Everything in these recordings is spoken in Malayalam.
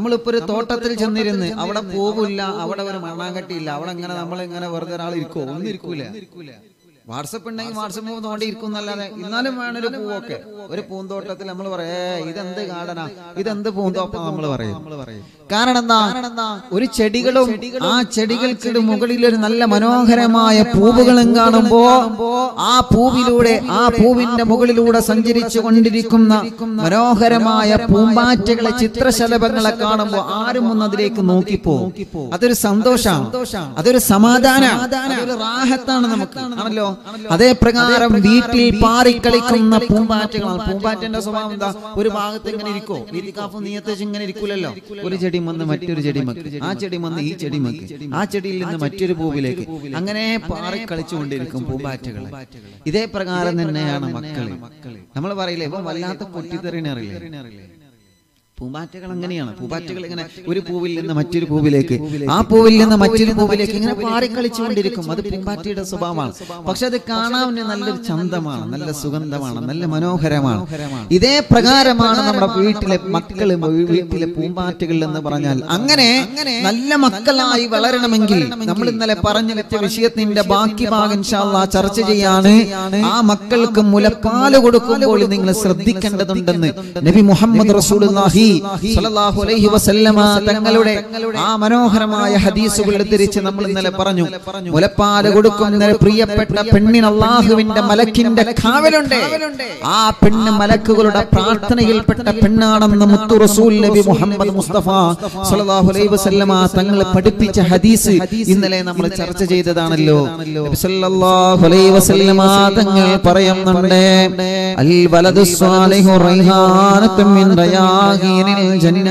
നമ്മളിപ്പോ ഒരു തോട്ടത്തിൽ ചെന്നിരുന്ന് അവിടെ പൂവില്ല അവിടെ ഒരു മണ്ണാങ്കട്ടിയില്ല അവിടെ ഇങ്ങനെ നമ്മൾ ഇങ്ങനെ വെറുതെ ഒരാൾ ഇരിക്കോ ഒന്നും ഇരിക്കൂല വാട്സപ്പ് ഉണ്ടെങ്കിൽ വാട്സപ്പ് നോണ്ടി ഇരിക്കും എന്നല്ലാതെ എന്നാലും വേണം ഒരു പൂവൊക്കെ ഒരു പൂന്തോട്ടത്തിൽ നമ്മൾ പറയേ ഇതെന്ത് ഗാർഡനാ ഇതെന്ത് പൂന്തോപ്പ നമ്മൾ പറയും കാരണം എന്താ ഒരു ചെടികളും ആ ചെടികൾക്ക് മുകളിൽ ഒരു നല്ല മനോഹരമായ പൂവുകളും കാണുമ്പോ ആ പൂവിലൂടെ ആ പൂവിന്റെ മുകളിലൂടെ സഞ്ചരിച്ചു കൊണ്ടിരിക്കുന്ന മനോഹരമായ പൂമ്പാറ്റകളെ ചിത്രശലഭങ്ങളെ കാണുമ്പോ ആരും ഒന്ന് അതിലേക്ക് നോക്കിപ്പോ അതൊരു സന്തോഷമാണ് അതൊരു സമാധാനം അതൊരു റാഹത്താണ് നമുക്ക് ആണല്ലോ അതേ പ്രകാരം വീട്ടിൽ പാറിക്കളിക്കുന്ന പൂമ്പാറ്റകളാണ് പൂമ്പാറ്റന്റെ സ്വഭാവം എന്താ ഒരു ഭാഗത്ത് ഇങ്ങനെ ഇരിക്കോ വീതിക്കാഫ് നീയത്തെ ഇങ്ങനെ ഇരിക്കൂലല്ലോ ഒരു ചെടി വന്ന് മറ്റൊരു ചെടി മക്ക് ആ ചെടി വന്ന് ഈ ചെടി മക്ക് ആ ചെടിയിൽ നിന്ന് മറ്റൊരു പൂവിലേക്ക് അങ്ങനെ പാറിക്കളിച്ചുകൊണ്ടിരിക്കും പൂമ്പാറ്റകൾ ഇതേ പ്രകാരം തന്നെയാണ് മക്കള് നമ്മൾ പറയില്ലേ ഇപ്പൊ വല്ലാത്ത പൊട്ടിത്തെറിനറിയില്ലേ പൂമ്പാറ്റകൾ അങ്ങനെയാണ് പൂമ്പാറ്റകൾ ഇങ്ങനെ ഒരു പൂവിൽ നിന്ന് മറ്റൊരു പൂവിലേക്ക് ആ പൂവിൽ നിന്ന് മറ്റൊരു പൂവിലേക്ക് ഇങ്ങനെ പാറിക്കളിച്ചുകൊണ്ടിരിക്കും അത് പൂമ്പാറ്റയുടെ സ്വഭാവമാണ് പക്ഷെ അത് കാണാൻ നല്ലൊരു ചന്തമാണ് നല്ല സുഗന്ധമാണ് നല്ല മനോഹരമാണ് ഇതേ പ്രകാരമാണ് നമ്മുടെ വീട്ടിലെ മക്കള് വീട്ടിലെ പൂമ്പാറ്റകൾ എന്ന് പറഞ്ഞാൽ അങ്ങനെ നല്ല മക്കളായി വളരണമെങ്കിൽ നമ്മൾ ഇന്നലെ പറഞ്ഞു വെച്ച വിഷയത്തിന്റെ ബാക്കി ഭാഗം ഇൻഷാല്ലാ ചർച്ച ചെയ്യാണ് ആ മക്കൾക്ക് മുലപ്പാല് കൊടുക്കുമ്പോൾ നിങ്ങൾ ശ്രദ്ധിക്കേണ്ടതുണ്ടെന്ന് നബി മുഹമ്മദ് റസൂലുള്ളാഹി സ്വല്ലല്ലാഹു അലൈഹി വസല്ലമ തങ്ങളുടെ ആ മനോഹരമായ ഹദീസുകൾ ഉദ്ധരിച്ച് നമ്മൾ ഇന്നലെ പറഞ്ഞു മുലപ്പാല് കൊടുക്കുന്ന പ്രിയപ്പെട്ട പെണ്ണിന് അള്ളാഹുവിന്റെ മലക്കിന്റെ കാവലുണ്ട് ആ പെണ്ണ് മലക്കുകളുടെ പ്രാർത്ഥനയിൽപ്പെട്ട പെണ്ണാണെന്ന് മുത്തു റസൂൽ നബി മുഹമ്മദ് മുസ്തഫ സ്വല്ലല്ലാഹു അലൈഹി വസല്ലമ തങ്ങൾ പഠിപ്പിച്ച ഹദീസ് ഇന്നലെ നമ്മൾ ചർച്ച ചെയ്തതാണല്ലോ നബി സല്ലല്ലാഹു അലൈഹി വസല്ലമ തങ്ങൾ പറയുന്നുണ്ട് അൽ വലദു സ്വാലിഹു റൈഹാനത്തും മിൻ റയാഹീനിൽ ജന്ന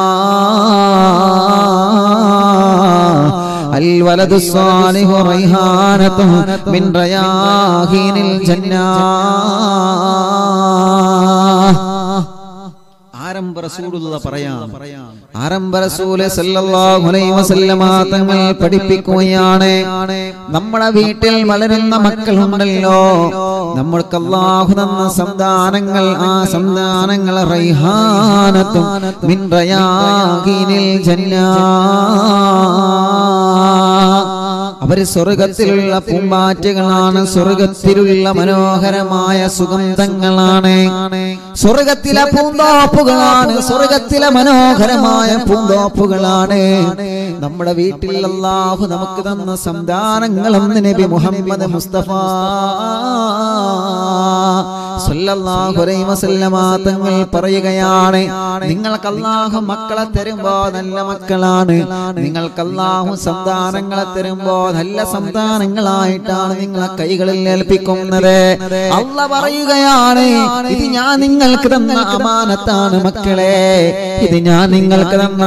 അൽ വലദു സ്വാലിഹു റൈഹാനത്തും മിൻ റയാഹീനിൽ ജന്ന ആരംഭ റസൂലുള്ള പറയാം ആരംഭ റസൂല് സല്ലല്ലാഹു അലൈഹി വസല്ലമ തങ്ങൾ പഠിപ്പിക്കുകയാണ് നമ്മുടെ വീട്ടിൽ വളരുന്ന മക്കളുണ്ടല്ലോ നമ്മൾക്ക് അല്ലാഹു തന്ന സന്താനങ്ങൾ ആ സന്താനങ്ങൾ റൈഹാനത്തും മിൻ റയാഖിനിൽ ജന്നാ അവര് സ്വർഗത്തിലുള്ള പൂമ്പാറ്റകളാണ് സ്വർഗത്തിലുള്ള മനോഹരമായ സുഗന്ധങ്ങളാണ് സ്വർഗത്തിലെ പൂന്തോപ്പുകളാണ് സ്വർഗത്തിലെ മനോഹരമായ പൂന്തോപ്പുകളാണ് നമ്മുടെ വീട്ടിൽ അല്ലാഹു നമുക്ക് തന്ന സന്താനങ്ങളെന്ന് നബി മുഹമ്മദ് മുസ്തഫ സല്ലല്ലാഹു അലൈഹി വസല്ലമ തങ്ങൾ പറയുകയാണ് നിങ്ങൾക്ക് അല്ലാഹു മക്കളെ തരുമ്പോ നല്ല മക്കളാണ് നിങ്ങൾക്ക് അല്ലാഹു സന്താനങ്ങളെ തരുമ്പോ നല്ല സന്താനങ്ങളായിട്ടാണ് നിങ്ങളെ കൈകളിൽ ഏൽപ്പിക്കുന്നത് അല്ല പറയുകയാണ് ഇത് ഞാൻ നിങ്ങൾക്ക് തന്ന അമാനത്താണ് മക്കളെ ഇത് ഞാൻ നിങ്ങൾക്ക് തന്ന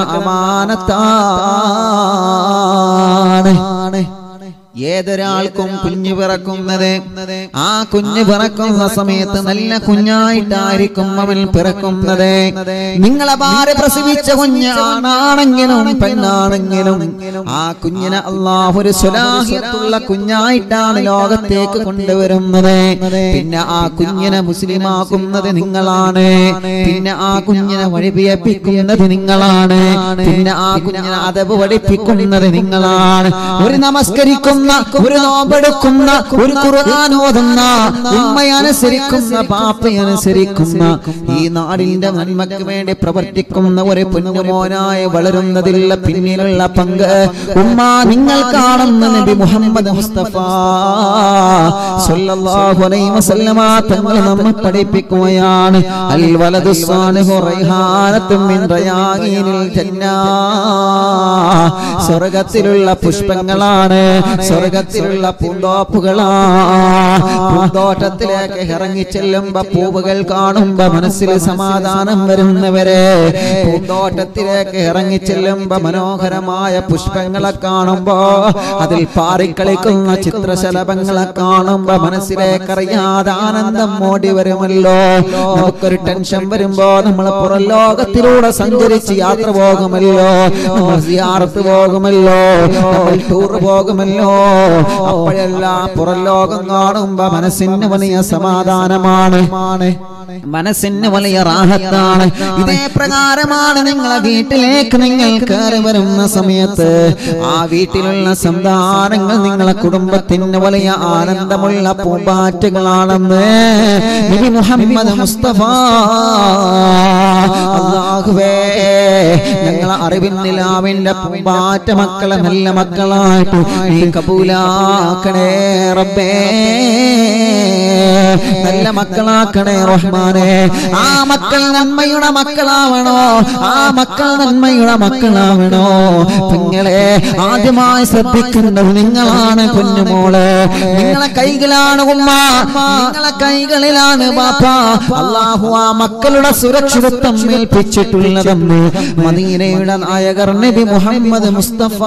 അമാനത്താണ് ഏതൊരാൾക്കും കുഞ്ഞു പിറക്കുന്നത് ആ കുഞ്ഞ് പിറക്കുന്ന സമയത്ത് നല്ല കുഞ്ഞായിട്ടായിരിക്കും അവൻ പിറക്കുന്നത് നിങ്ങളെ ഭാര്യ പ്രസവിച്ച കുഞ്ഞ് ആണാണെങ്കിലും പെണ്ണാണെങ്കിലും ആ കുഞ്ഞിനെ അള്ളാഹു ഒരു സ്വലാഹിയത്തുള്ള കുഞ്ഞായിട്ടാണ് ലോകത്തേക്ക് കൊണ്ടുവരുന്നത് പിന്നെ ആ കുഞ്ഞിനെ മുസ്ലിമാക്കുന്നത് നിങ്ങളാണ് പിന്നെ ആ കുഞ്ഞിനെ വഴിപിയപ്പിക്കുന്നത് നിങ്ങളാണ് പിന്നെ ആ കുഞ്ഞിനെ അതവ് പഠിപ്പിക്കുന്നത് നിങ്ങളാണ് ഒരു നമസ്കരിക്കുന്ന ഒരു നോമ്പെടുക്കുന്ന ഒരു ഖുർആൻ ഓതുന്ന ഉമ്മയനുസരിക്കുന്ന പാപ്പയനുസരിക്കുന്ന ഈ നാടിന്റെ നന്മയ്ക്ക് വേണ്ടി പ്രവർത്തിക്കുന്ന ഒരു പൊന്നുമോനായി വളരുന്നതിലുള്ള പിന്നിലുള്ള പങ്ക് ഉമ്മ നിങ്ങൾ കാണുന്ന നബി മുഹമ്മദ് മുസ്തഫ സല്ലല്ലാഹു അലൈഹി വസല്ലമ തങ്ങൾ നമ്മെ പഠിപ്പിക്കുകയാണ് അൽ വലദു സ്വാലിഹു റൈഹാനത്തും മിൻ റയാഖീനിൽ ജന്നാ സ്വർഗത്തിലുള്ള പുഷ്പങ്ങളാണ് സ്വർഗത്തിലുള്ള പൂന്തോപ്പുകളാ പൂന്തോട്ടത്തിലേക്ക് ഇറങ്ങി ചെല്ലുമ്പോ പൂവുകൾ കാണുമ്പോ മനസ്സിൽ സമാധാനം വരുന്നവരെ പൂന്തോട്ടത്തിലേക്ക് ഇറങ്ങി ചെല്ലുമ്പോ മനോഹരമായ പുഷ്പങ്ങളെ കാണുമ്പോ അതിൽ പാറിക്കളിക്കുന്ന ചിത്രശലഭങ്ങളെ കാണുമ്പോ മനസ്സിലേക്ക് അറിയാതെ ആനന്ദം ഓടി വരുമല്ലോ നമുക്കൊരു ടെൻഷൻ വരുമ്പോ നമ്മൾ പുറം ലോകത്തിലൂടെ സഞ്ചരിച്ച് യാത്ര പോകുമല്ലോ നമ്മൾ സിയാറത്ത് പോകുമല്ലോ നമ്മൾ ടൂർ പോകുമല്ലോ അപ്പോഴെല്ലാം പുറം ലോകം കാണുമ്പോ മനസ്സിന് വലിയ സമാധാനമാണ് മനസ്സിന് വലിയ റാഹത്താണ് ഇതേ പ്രകാരമാണ് നിങ്ങളെ വീട്ടിലേക്ക് നിങ്ങൾ കയറി വരുന്ന സമയത്ത് ആ വീട്ടിലുള്ള സന്താനങ്ങൾ നിങ്ങളെ കുടുംബത്തിന് വലിയ ആനന്ദമുള്ള പൂമ്പാറ്റുകളാണെന്ന് നബി മുഹമ്മദ് മുസ്തഫ അല്ലാഹുവേ ഞങ്ങളെ അറിവിൻ നിലാവിന്റെ പൂമ്പാറ്റ മക്കളെ നല്ല മക്കളായിട്ട് നീ കബൂലാക്കണേ റബ്ബേ നല്ല മക്കളാക്കണേ റഹ്മാനെ ആ മക്കൾ നന്മയുടെ മക്കളാവണോ ആ മക്കൾ നന്മയുടെ മക്കളാവണോ നിങ്ങളെ ആദ്യമായി ശ്രദ്ധിക്കേണ്ടത് നിങ്ങളാണ് കുഞ്ഞുമോള് നിങ്ങളെ കൈകളാണ് ഉമ്മ നിങ്ങളെ കൈകളിലാണ് ബാപ്പ അള്ളാഹു ആ മക്കളുടെ സുരക്ഷിതത്വം ഏൽപ്പിച്ചിട്ടുള്ളതെന്ന് മദീനയുടെ നായകർ നബി മുഹമ്മദ് മുസ്തഫ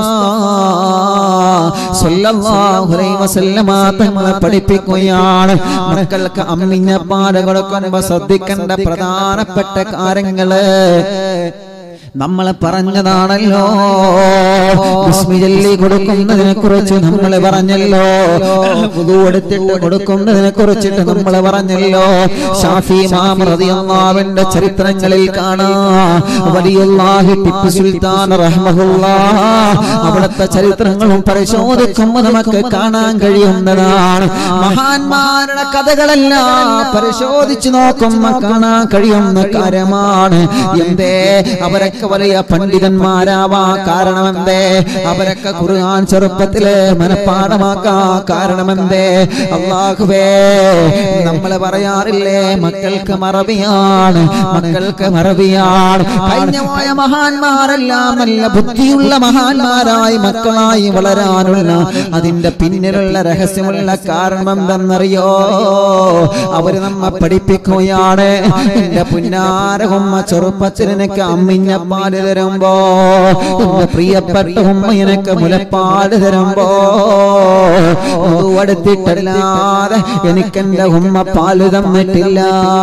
സല്ലല്ലാഹു അലൈഹി വസല്ലമ തങ്ങളെ പഠിപ്പിക്കുകയാണ് മക്കൾക്ക് അമ്മിഞ്ഞ പാല് കൊടുക്കുമ്പോ ശ്രദ്ധിക്കേണ്ട പ്രധാനപ്പെട്ട കാര്യങ്ങള് നമ്മൾ പറഞ്ഞതാണല്ലോ ബിസ്മി ചൊല്ലി കൊടുക്കുന്നതിനെ കുറിച്ച് നമ്മൾ പറഞ്ഞല്ലോ വുദു എടുത്തിട്ട് കൊടുക്കുന്നതിനെ കുറിച്ചിട്ട് നമ്മൾ പറഞ്ഞല്ലോ ഷാഫി ഇമാം റളിയല്ലാഹുവിന്റെ ചരിത്രങ്ങളിൽ കാണാം വലിയുല്ലാഹി ടിപ്പു സുൽത്താൻ റഹ്മഹുല്ലാഹ് അവിടുത്തെ ചരിത്രങ്ങളും പരിശോധിക്കുമ്പോൾ നമുക്ക് കാണാൻ കഴിയുന്നതാണ് മഹാന്മാരുടെ കഥകളെല്ലാം പരിശോധിച്ചു നോക്കുമ്പോൾ കാണാൻ കഴിയുന്ന കാര്യമാണ് എന്തേ അവരൊക്കെ വലിയ പണ്ഡിതന്മാരാവാ കാരണം എന്തേ അവരൊക്കെ ഖുർആൻ ചെറുപ്പത്തില് മനഃപ്പാടമാക്കാ കാരണം എന്തേ അള്ളാഹുവേ നമ്മൾ പറയാറില്ലേ മക്കൾക്ക് മറവിയാണ് മക്കൾക്ക് മറവിയാണ് കഴിഞ്ഞ പോയ മഹാന്മാരെല്ലാം നല്ല ബുദ്ധിയുള്ള മഹാന്മാരായി മക്കളായി വളരാനുള്ള അതിന്റെ പിന്നിലുള്ള രഹസ്യമുള്ള കാരണം എന്തെന്നറിയോ അവര് നമ്മെ പഠിപ്പിക്കുകയാണ് എന്റെ പുന്നാര ഉമ്മ ചെറുപ്പത്തിൽ എനിക്ക് അമ്മിഞ്ഞ പാല് തരുമ്പോ എന്റെ പ്രിയപ്പെട്ട ഉമ്മ എനിക്ക് മുലപ്പാല് തരുമ്പോ അടുത്തിട്ടല്ലാതെ എനിക്ക് എന്റെ ഉമ്മ പാല് തന്നിട്ടില്ല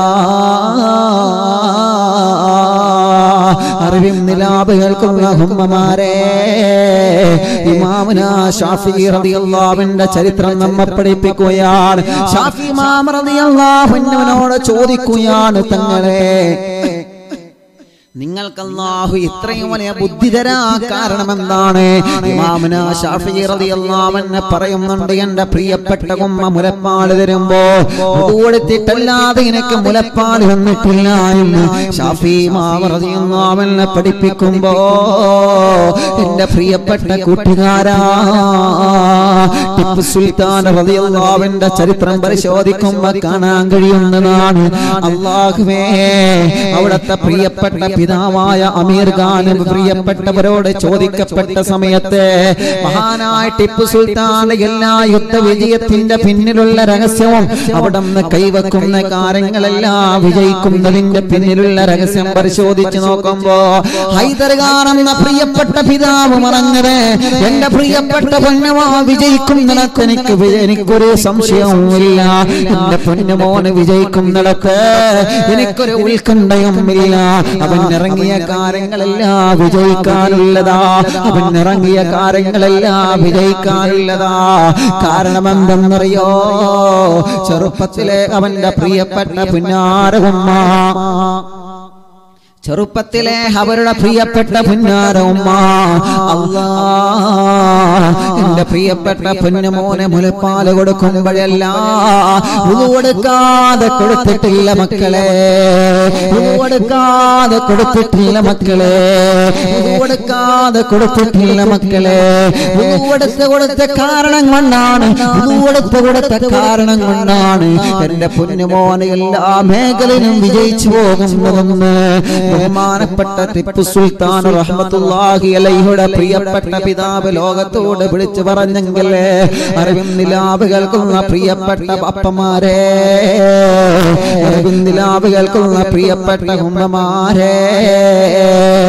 അറിവിൻ നിലാപ് കേൾക്കുന്ന ഉമ്മമാരെ ഇമാമുന ഷാഫി റളിയല്ലാഹുവിന്റെ ചരിത്രം നമ്മെ പഠിപ്പിക്കുകയാണ് ഷാഫി ഇമാം റളിയല്ലാഹുവിനോട് ചോദിക്കുകയാണ് തങ്ങളെ നിങ്ങൾക്ക് അല്ലാഹു ഇത്രയും വലിയ ബുദ്ധി തരാ കാരണം എന്താണ് ഇമാമുന ഷാഫി റളിയല്ലാഹു അൻഹു പറയുന്നുണ്ട് എന്റെ പ്രിയപ്പെട്ട ഉമ്മ മുലപ്പാൽ തരുമ്പോ കൊടുത്തിട്ടല്ലാതെ എനിക്ക് മുലപ്പാൽ വന്നിട്ടില്ല എന്ന് ഷാഫി ഇമാം റളിയല്ലാഹു അൻഹു പഠിപ്പിക്കുമ്പോ എന്റെ പ്രിയപ്പെട്ട കൂട്ടുകാരാ ടിപ്പു സുൽത്താൻ റളിയല്ലാഹുവിന്റെ ചരിത്രം പരിശോധിക്കുമ്പോ കാണാൻ കഴിയുന്നതാണ് അള്ളാഹുവേ അവിടുത്തെ പ്രിയപ്പെട്ട പിതാവായ അമീർ ഖാനും പ്രിയപ്പെട്ടവരോട് ചോദിക്കപ്പെട്ട സമയത്ത് മഹാനായ ടിപ്പു സുൽത്താന്റെ എല്ലാ യുദ്ധ വിജയത്തിന്റെ പിന്നിലുള്ള രഹസ്യവും അവിടെ നിന്ന് കൈവക്കുന്ന കാര്യങ്ങളെല്ലാം വിജയിക്കുന്നതിന്റെ പിന്നിലുള്ള രഹസ്യം പരിശോധിച്ചു നോക്കുമ്പോ ഹൈദർ ഖാൻ എന്ന പ്രിയപ്പെട്ട പിതാവ് പറഞ്ഞത് എന്റെ പ്രിയപ്പെട്ട പൊന്നമോ വിജയിക്കുന്നിടത്ത് എനിക്ക് വിജ- എനിക്കൊരു സംശയവുമില്ല എന്റെ പൊന്നുമോന് വിജയിക്കുന്നിടത്ത് എനിക്കൊരു ഉത്കണ്ഠയും ഇല്ല അവൻ ഇറങ്ങിയ കാര്യങ്ങളെല്ലാം വിജയിക്കാനുള്ളതാ അവൻ ഇറങ്ങിയ കാര്യങ്ങളെല്ലാം വിജയിക്കാനുള്ളതാ കാരണം എന്തെന്നറിയോ ചെറുപ്പത്തിലെ അവന്റെ പ്രിയപ്പെട്ട പുന്നാരകുമ്മ ചെറുപ്പത്തിലെ അവരുടെ പ്രിയപ്പെട്ട പുന്നാര ഉമ്മ അല്ലാ എന്റെ പ്രിയപ്പെട്ട പൊന്നുമോനെ മുലപ്പാല് കൊടുക്കുമ്പോഴല്ല ഉളു കൊടുക്കാതെ കൊടുത്തിട്ടില്ല മക്കളെ ഉളു കൊടുക്കാതെ കൊടുത്തിട്ടില്ല മക്കളെ ഉളു കൊടുക്കാതെ കൊടുത്തിട്ടില്ല മക്കളെ ഉളു കൊടുത്ത് കൊടുത്ത കാരണം കൊണ്ടാണ് ഉളു കൊടുത്ത് കൊടുത്ത കാരണം കൊണ്ടാണ് എന്റെ പൊന്നുമോനെ എല്ലാ മേഖലയിലും വിജയിച്ചു പോകുന്നതെന്ന് ബഹുമാനപ്പെട്ട ടിപ്പു സുൽത്താൻ റഹ്മത്തുള്ളാഹി അലൈഹിയുടെ പ്രിയപ്പെട്ട പിതാവ് ലോകത്തോട് വിളിച്ചു പറഞ്ഞെങ്കിൽ അറിവിൻ നിലാവ് കേൾക്കുന്ന പ്രിയപ്പെട്ട അപ്പമാരെ അറിവിൻ നിലാവ് കേൾക്കുന്ന പ്രിയപ്പെട്ട ഉമ്മമാരെ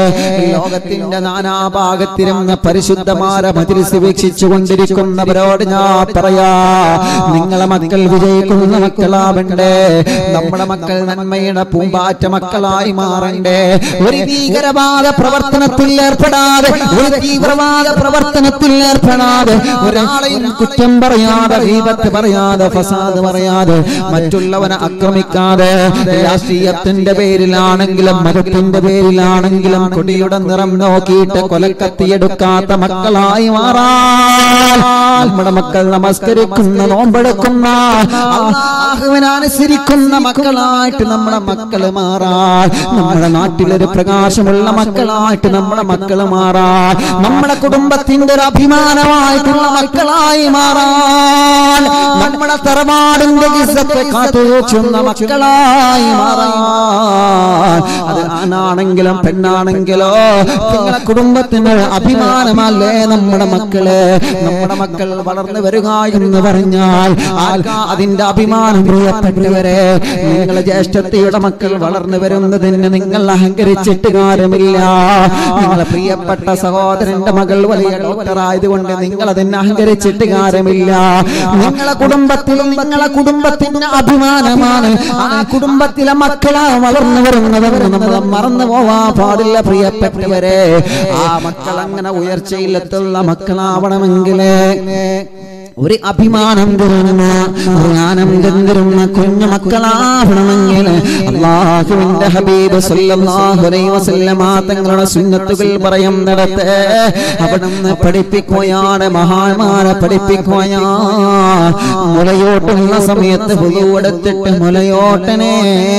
ലോകത്തിന്റെ നാനാഭാഗത്തിരുന്ന് പരിശുദ്ധമായ മജിലിസ് വീക്ഷിച്ചു കൊണ്ടിരിക്കുന്നവരോട് ഞാൻ പറയാ നിങ്ങളെ മക്കൾ വിജയിക്കുന്ന മക്കളാവണ്ടേ നമ്മുടെ മക്കൾ നന്മയുടെ പൂമ്പാറ്റ മക്കളായി മാറണ്ടേ ഒരു ഭീകരവാദ പ്രവർത്തനത്തിൽ ഏർപ്പെടാതെ ഒരു തീവ്രവാദ പ്രവർത്തനത്തിൽ ഏർപ്പെടാതെ ഒരാളെയും കുറ്റം പറയാതെ ദീപത്ത് പറയാതെ ഫസാദ് പറയാതെ മറ്റുള്ളവനെ ആക്രമിക്കാതെ രാഷ്ട്രീയത്തിന്റെ പേരിലാണെങ്കിലും മതത്തിന്റെ പേരിലാണെങ്കിലും കൊടിയുടെ നിറം നോക്കിയിട്ട് കൊലക്കത്തിയെടുക്കാത്ത മക്കളായി മാറാൻ നമ്മുടെ മക്കൾ നമസ്കരിക്കുന്ന നോമ്പെടുക്കുന്ന അള്ളാഹുവിനെ അനുസരിക്കുന്ന മക്കളായിട്ട് നമ്മുടെ മക്കള് മാറാൻ നമ്മുടെ നാട്ടിലൊരു പ്രകാശമുള്ള മക്കളായിട്ട് നമ്മുടെ മക്കള് മാറാൻ നമ്മുടെ കുടുംബത്തിന്റെ ഒരു അഭിമാനമായിട്ടുള്ള മക്കളായി മാറാൻ നമ്മുടെ തറവാടിന്റെ ഇസ്സത്തെ കാത്തുവെച്ചുന്ന മക്കളായി മാറാൻ അത് ആണാണെങ്കിലും പെണ്ണാണെങ്കിലോ നിങ്ങളെ കുടുംബത്തിന് അഭിമാനമല്ലേ നമ്മുടെ മക്കള് നമ്മുടെ മക്കൾ വളർന്നു വരിക എന്ന് പറഞ്ഞാൽ ആർക്കാ അതിന്റെ അഭിമാനം പ്രിയപ്പെട്ടവരെ നിങ്ങളെ ജ്യേഷ്ഠത്തിയുടെ മക്കൾ വളർന്നു വരുന്നതിന് നിങ്ങൾ അഹങ്കരിച്ചിട്ട് കാര്യമില്ല നിങ്ങളെ പ്രിയപ്പെട്ട സഹോദരന്റെ മകൾ വലിയ ഡോക്ടറായതുകൊണ്ട് നിങ്ങൾ അതിനെ അഹങ്കരിച്ചിട്ട് കാര്യമില്ല നിങ്ങളെ കുടുംബത്തിലും നിങ്ങളെ കുടുംബത്തിന് അഭിമാനമാണ് ആ കുടുംബത്തിലെ മക്കളാ വളർന്നു വരുന്നതെന്ന് നമ്മൾ മറന്നു പോവാ പാടില്ല പ്രിയപ്പെട്ടവരെ ആ മക്കൾ അങ്ങനെ ഉയർച്ചയിലെത്തുള്ള മക്കളാവണമെങ്കിലേ ഒരു അഭിമാനം തരുന്ന ഒരു ആനന്ദം തരുന്ന കുഞ്ഞു മക്കളാവണമെങ്കിൽ അള്ളാഹുവിന്റെ ഹബീബ് സല്ലല്ലാഹു അലൈഹി വസല്ലമ തങ്ങളുടെ സുന്നത്തുകൾ പറയുന്നിടത്ത് അവിടുന്ന് പഠിപ്പിക്കുകയാണ് മഹാന്മാരെ പഠിപ്പിക്കുകയാണ് മുലയോട്ടുള്ള സമയത്ത് എടുത്തിട്ട് മുലയോട്ടനെ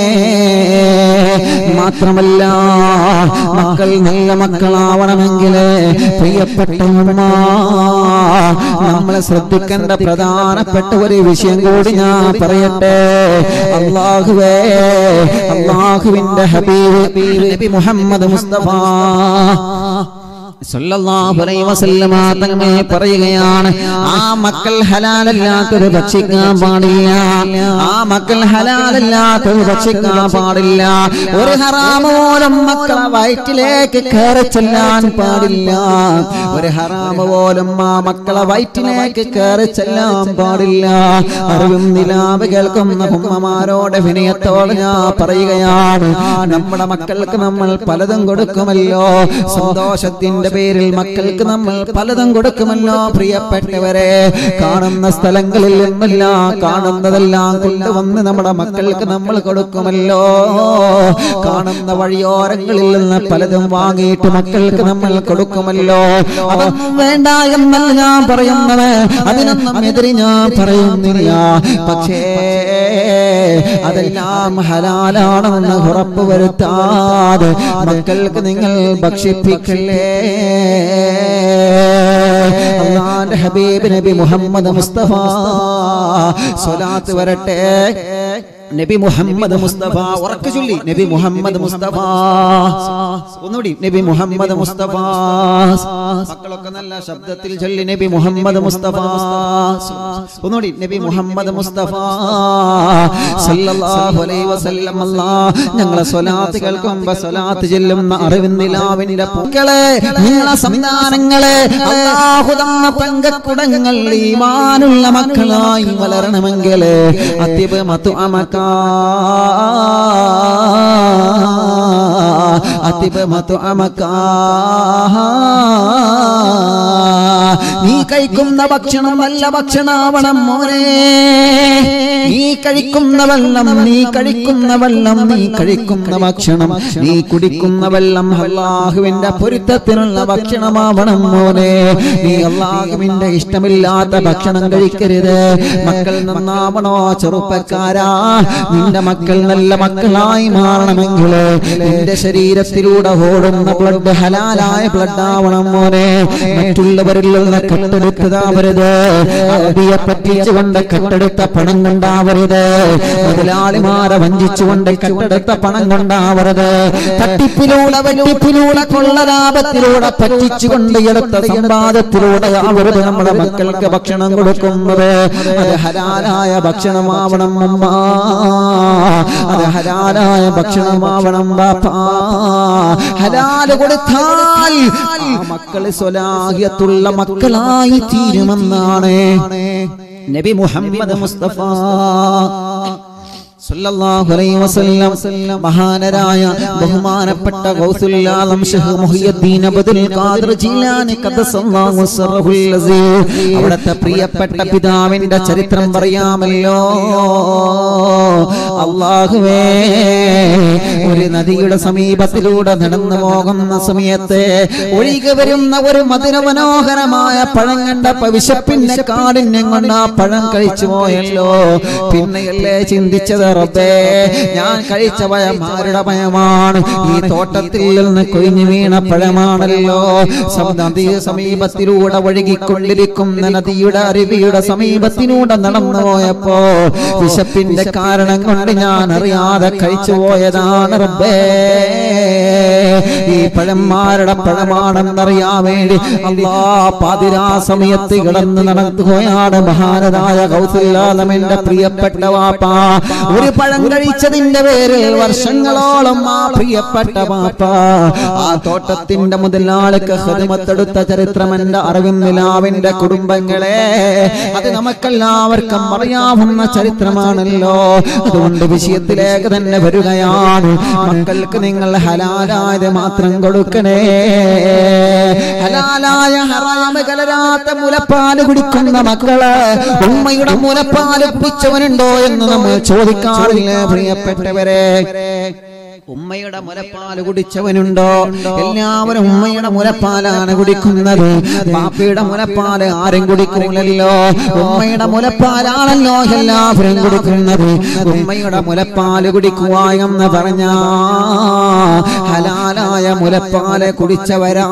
മാത്രമല്ല മക്കൾ നല്ല മക്കളാവണമെങ്കിൽ പ്രിയപ്പെട്ട ഉമ്മ നമ്മളെ ശ്രദ്ധിക്കേണ്ട പ്രധാനപ്പെട്ട ഒരു വിഷയം കൂടി ഞാൻ പറയട്ടെ അള്ളാഹുവേ അള്ളാഹുവിന്റെ ഹബീബ് നബി മുഹമ്മദ് മുസ്തഫ സല്ലല്ലാഹു അലൈഹി വസല്ലമ തങ്ങൾ പറയുകയാണ് ആ മക്കൾ ഹലാലല്ലാത്തൊരു ഭക്ഷിക്കാൻ പാടില്ല ആ മക്കൾ ഹലാലല്ലാത്തൊരു ഭക്ഷിക്കാൻ പാടില്ല ഒരു ഹറാമ് പോലും മക്കളെ വയറ്റിലേക്ക് കയറി ചെല്ലാൻ പാടില്ല ഒരു ഹറാമ് പോലും ആ മക്കളെ വയറ്റിലേക്ക് കയറി ചെല്ലാൻ പാടില്ല അറിവും നിലാവ് കേൾക്കുന്ന ഉമ്മമാരോട് വിനയത്തോടെ ഞാൻ പറയുകയാണ് നമ്മുടെ മക്കൾക്ക് നമ്മൾ പലതും കൊടുക്കുമല്ലോ സന്തോഷത്തിന്റെ പേരിൽ മക്കൾക്ക് നമ്മൾ പലതും കൊടുക്കുമല്ലോ പ്രിയപ്പെട്ടവരെ കാണുന്ന സ്ഥലങ്ങളിൽ നിന്നെല്ലാം കാണുന്നതെല്ലാം കൊണ്ടുവന്ന് നമ്മുടെ മക്കൾക്ക് നമ്മൾ കൊടുക്കുമല്ലോ കാണുന്ന വഴിയോരങ്ങളിൽ നിന്ന് പലതും വാങ്ങിയിട്ട് മക്കൾക്ക് നമ്മൾ കൊടുക്കുമല്ലോ അതൊന്നും വേണ്ട എന്നല്ല ഞാൻ പറയുന്നത് അതിനൊന്നും എതിരി ഞാൻ പറയുന്നില്ല പക്ഷേ അതെല്ലാം ഹലാലാണെന്ന് ഉറപ്പ് വരുത്താതെ മക്കൾക്ക് നിങ്ങൾ ഭക്ഷിപ്പിക്കല്ലേ അള്ളാന്റെ ഹബീബ് നബി മുഹമ്മദ് മുസ്തഫ സ്വലാത്ത് വരട്ടെ നബി മുഹമ്മദ് മുസ്തഫ ഉറക്കെ ചൊല്ലി നബി മുഹമ്മദ് മുസ്തഫ ഒന്നുകൂടി നബി മുഹമ്മദ് മുസ്തഫ മക്കളൊക്കെ നല്ല ശബ്ദത്തിൽ ചൊല്ലി നബി മുഹമ്മദ് മുസ്തഫ ഒന്നുകൂടി നബി മുഹമ്മദ് മുസ്തഫ സല്ലല്ലാഹു അലൈഹി വസല്ലം അല്ലാ ഞങ്ങളെ സ്വലാത്ത് കേൾക്കുമ്പോ സ്വലാത്ത് ചെല്ലുന്ന അറിവിന്നിലാവിന്റെ പൂക്കളെ നിങ്ങളെ സംവിധാനങ്ങളെ അല്ലാഹു തന്ന പങ്കക്കുടങ്ങൾ ഈമാനുള്ള മക്കളായി വളരണമെങ്കിൽ അത്യബ് മത്തു അമക്ക അത്യബ് മത്തു അമക്ക നീ കഴിക്കുന്ന ഭക്ഷണം നല്ല ഭക്ഷണാവണം മോനെ നീ കഴിക്കുന്ന വെള്ളം നീ കഴിക്കുന്ന വെള്ളം നീ കഴിക്കുന്ന ഭക്ഷണം നീ കുടിക്കുന്ന വെള്ളം അള്ളാഹുവിന്റെ പൊരുത്തത്തിനുള്ള ഭക്ഷണമാവണം മോനെ നീ അള്ളാഹുവിന്റെ ഇഷ്ടമില്ലാത്ത ഭക്ഷണം കഴിക്കരുത് മക്കൾ നന്നാവണോ ചെറുപ്പക്കാരാ നിന്റെ മക്കൾ നല്ല മക്കളായി മാറണമെങ്കിൽ നിന്റെ ശരീരത്തിലൂടെ ഓടുന്ന ബ്ലഡ് ഹലാലായ ബ്ലഡ് ആവണം മോനെ മറ്റുള്ളവരിൽ നിന്ന് കെട്ടെടുത്തതാവരുത് അറബിയെ പറ്റിച്ചുകൊണ്ട് കെട്ടെടുത്ത പണം കൊണ്ടാവരുത് മുതലാളിമാരെ വഞ്ചിച്ചുകൊണ്ട് കെട്ടെടുത്ത പണം കൊണ്ടാവരുത് തട്ടിപ്പിലൂടെ വെട്ടിപ്പിലൂടെ കൊള്ള ലാഭത്തിലൂടെ പറ്റിച്ചുകൊണ്ട് എടുത്ത സമ്പാദത്തിലൂടെ ആവരുത് നമ്മുടെ മക്കൾക്ക് ഭക്ഷണം കൊടുക്കുന്നത് അത് ഹലാലായ ഭക്ഷണമാവണം അമ്മ അത് ഹലാലായ ഭക്ഷണമാവണം ബാപ്പാ ഹലാല് കൊടുത്താൽ ആ മക്കള് സ്വലാഹിയത്തുള്ള മക്കളായി തീരുമെന്നാണ് നബി മുഹമ്മദ് മുസ്തഫ സല്ലല്ലാഹു അലൈഹി വസല്ലം മഹാനരായ ബഹുമാനപ്പെട്ട ഗൗസുൽ ആലം ഷെയ്ഖ് മുഹിയുദ്ദീൻ അബ്ദുൽ ഖാദിർ ജീലാനി ഖദ്ദസല്ലാഹു സിർറുൽ അസീസ് അവിടുത്തെ പ്രിയപ്പെട്ട പിതാവിന്റെ ചരിത്രം പറയാമല്ലോ അല്ലാഹുവേ ഒരു നദിയുടെ സമീപത്തിലൂടെ നടന്നു പോകുന്ന സമയത്ത് ഒഴുകി വരുന്ന ഒരു മധുരമനോഹരമായ പഴം കണ്ടപ്പോ വിശപ്പിന്റെ കാഠിന്യം കൊണ്ട് ആ പഴം കഴിച്ചു പോയല്ലോ പിന്നെയല്ലേ ചിന്തിച്ചത് റബ്ബേ ഞാൻ കഴിച്ച പഴം ആരുടെ പഴമാണ് ഈ തോട്ടത്തിൽ നിന്ന് കൊഴിഞ്ഞു വീണ പഴമാണല്ലോ സം- നദി സമീപത്തിലൂടെ ഒഴുകിക്കൊണ്ടിരിക്കുന്ന നദിയുടെ അരുവിയുടെ സമീപത്തിലൂടെ നടന്നു പോയപ്പോ വിശപ്പിന്റെ കാരണം കൊണ്ട് ഞാൻ അറിയാതെ കഴിച്ചു പോയതാണ് റബ്ബേ ഈ പഴന്മാരുടെ പഴമാണെന്നറിയാൻ വേണ്ടി അല്ലാ പാതിരാ സമയത്ത് കിടന്ന് നടക്കുകയാണ് മഹാനരായ കൗസല്യാലമെന്റെ പ്രിയപ്പെട്ട വാപ്പ ഒരു പഴം കഴിച്ചതിന്റെ പേരിൽ വർഷങ്ങളോളം ആ പ്രിയപ്പെട്ട വാപ്പ ആ തോട്ടത്തിന്റെ മുതലാളിക്ക് ഹൃദമത്തെടുത്ത ചരിത്രം എന്റെ അറിവിൻ നിലാവിന്റെ കുടുംബങ്ങളെ അത് നമുക്കെല്ലാവർക്കും അറിയാവുന്ന ചരിത്രമാണല്ലോ അതുകൊണ്ട് വിഷയത്തിലേക്ക് തന്നെ വരികയാണ് മക്കൾക്ക് നിങ്ങൾ ഹലാലായത് മാത്രം കൊടുക്കണേ ഹലാലായ ഹറാമ് കലരാത്ത മുലപ്പാല് കുടിക്കുന്ന മക്കള് ഉമ്മയുടെ മുലപ്പാല് കുടിച്ചവനുണ്ടോ എന്ന് നമ്മൾ ചോദിക്കാറില്ല പ്രിയപ്പെട്ടവരെ ഉമ്മയുടെ മുലപ്പാല് കുടിച്ചവനുണ്ടോ എല്ലാവരും ഉമ്മയുടെ മുലപ്പാലാണ് കുടിക്കുന്നത് ബാപ്പയുടെ മുലപ്പാല് ആരും കുടിക്കൂലല്ലോ ഉമ്മയുടെ മുലപ്പാലാണല്ലോ എല്ലാവരും കുടിക്കുന്നത് ഉമ്മയുടെ മുലപ്പാല് കുടിക്കുക എന്ന് പറഞ്ഞ ഹലാലായ മുലപ്പാല് കുടിച്ചവരാ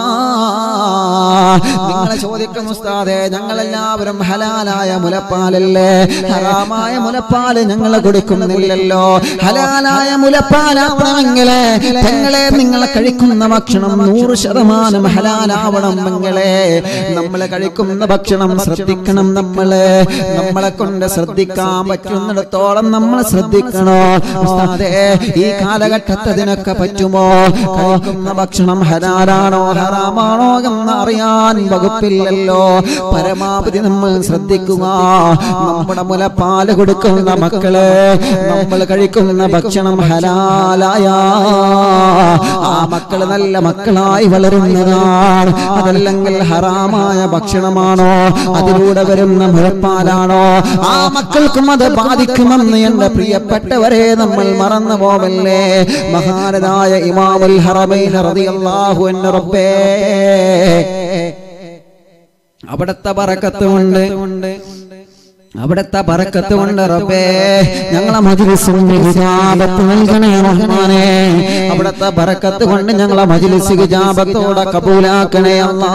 നിങ്ങളെ ചോദിക്കും ഉസ്താദെ ഞങ്ങളെല്ലാവരും ഹലാലായ മുലപ്പാലല്ലേ ഹറാമായ മുലപ്പാല് ഞങ്ങൾ കൊടുക്കുന്നില്ലല്ലോ ഹലാലായ മുലപ്പാലാവണമെങ്കിലേ പെങ്ങളെ നിങ്ങളെ കഴിക്കുന്ന ഭക്ഷണം നൂറ് ശതമാനം ഹലാലാവണം പെങ്ങളെ നമ്മൾ കഴിക്കുന്ന ഭക്ഷണം ശ്രദ്ധിക്കണം നമ്മള് നമ്മളെ കൊണ്ട് ശ്രദ്ധിക്കാൻ പറ്റുന്നിടത്തോളം നമ്മൾ ശ്രദ്ധിക്കണോ ഉസ്താദേ ഈ കാലഘട്ടത്തിൽ അതിനൊക്കെ പറ്റുമോ കഴിക്കുന്ന ഭക്ഷണം ഹലാലാണോ ഹറാമാണോ എന്ന് അറിയാൻ വകുപ്പില്ലല്ലോ പരമാവധി നമ്മൾ ശ്രദ്ധിക്കുക നമ്മുടെ മുലപ്പാല് കൊടുക്കുന്ന മക്കള് നമ്മൾ കഴിക്കുന്ന ഭക്ഷണം ഹലാലായ ആ മക്കള് നല്ല മക്കളായി വളരുന്നതാണ് അതല്ലെങ്കിൽ ഹറാമായ ഭക്ഷണമാണോ അതിലൂടെ വരുന്ന മുലപ്പാലാണോ ആ മക്കൾക്കും അത് ബാധിക്കുമെന്ന് എന്റെ പ്രിയപ്പെട്ടവരെ നമ്മൾ മറന്നു പോവല്ലേ മഹാനതായ ഇമാമുൽ ഹറമൈൻ റളിയല്ലാഹു അൻഹു റബ്ബേ അവിടത്തെ പറക്കത്ത് കൊണ്ട് അവിടത്തെ പറക്കത്ത് കൊണ്ട് റബ്ബേ ഞങ്ങളെ മജ്ലിസും ഹിജാബത്ത് നൽകണേ റഹ്മാനേ അവിടത്തെ ബറക്കത്ത് കൊണ്ട് ഞങ്ങളെ മജ്ലിസ് ഹിജാബത്തോടെ കബൂലാക്കണേ അല്ലാ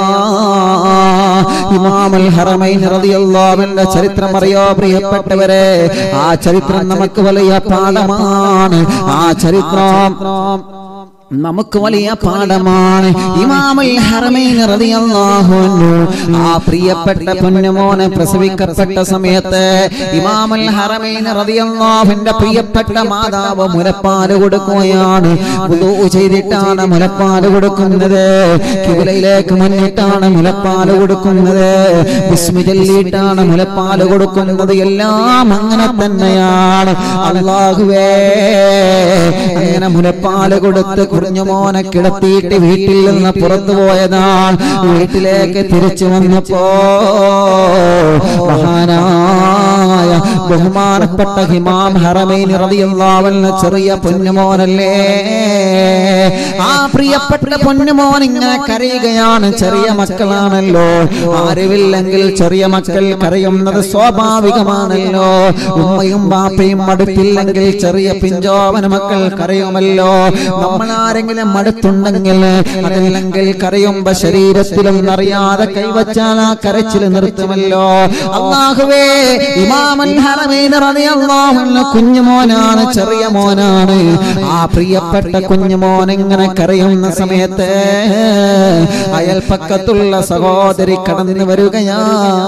ഇമാമുൽ ഹറമൈൻ റളിയല്ലാഹുവിന്റെ ചരിത്രം അറിയോ പ്രിയപ്പെട്ടവരെ ആ ചരിത്രം നമുക്ക് വലിയ പാഠമാണ് ആ ചരിത്രം നമുക്ക് വലിയ പാഠമാണ് ഇമാമുൽ ഹറമൈൻ റളിയല്ലാഹു അൻഹു ആ പ്രിയപ്പെട്ട പൊന്നുമോനെ പ്രസവിക്കപ്പെട്ട സമയത്ത് ഇമാമുൽ ഹറമൈൻ റളിയല്ലാഹുവിന്റെ പ്രിയപ്പെട്ട മാതാവ് മുലപ്പാല് കൊടുക്കുകയാണ് വുളൂ ചെയ്തിട്ടാണ് മുലപ്പാല് കൊടുക്കുന്നത് കിബിലയിലേക്ക് മുന്നിട്ടാണ് മുലപ്പാല് കൊടുക്കുന്നത് ബിസ്മി ചൊല്ലിയിട്ടാണ് മുലപ്പാല് കൊടുക്കുന്നത് എല്ലാം അങ്ങനെ തന്നെയാണ് അള്ളാഹുവേ അങ്ങനെ മുലപ്പാല് കൊടുത്ത് കുറിഞ്ഞു മോനെ കിടത്തിയിട്ട് വീട്ടിൽ നിന്ന് പുറത്തു പോയതാണ് വീട്ടിലേക്ക് തിരിച്ചു വന്നപ്പോ മഹാനായ ബഹുമാനപ്പെട്ട ഹിമാം ഹറമൈൻ റളിയല്ലാഹു അൻഹു ചെറിയ പൊന്നുമോനല്ലേ ആ പ്രിയപ്പെട്ട പൊന്നുമോൻ ഇങ്ങനെ കരയുകയാണ് ചെറിയ മക്കളാണല്ലോ അറിവില്ലെങ്കിൽ ചെറിയ മക്കൾ കരയുന്നത് സ്വാഭാവികമാണല്ലോ ഉമ്മയും ബാപ്പയും മടുപ്പില്ലെങ്കിൽ ചെറിയ പിഞ്ചോവന മക്കൾ കരയുമല്ലോ നമ്മൾ ആരെങ്കിലും മടുത്തുണ്ടെങ്കിൽ അതല്ലെങ്കിൽ കരയുമ്പോ ശരീരത്തിലും അറിയാതെ കൈവച്ചാൽ ആ കരച്ചിൽ നിർത്തുമല്ലോ അള്ളാഹുവേ ഇമാമൻ ഹറമീൻ റളിയല്ലാഹു അൻഹു കുഞ്ഞുമോനാണ് ചെറിയ മോനാണ് ആ പ്രിയപ്പെട്ട കുഞ്ഞുമോൻ ഇങ്ങനെ കരയുന്ന സമയത്ത് അയൽപ്പക്കത്തുള്ള സഹോദരി കടന്നു വരികയാ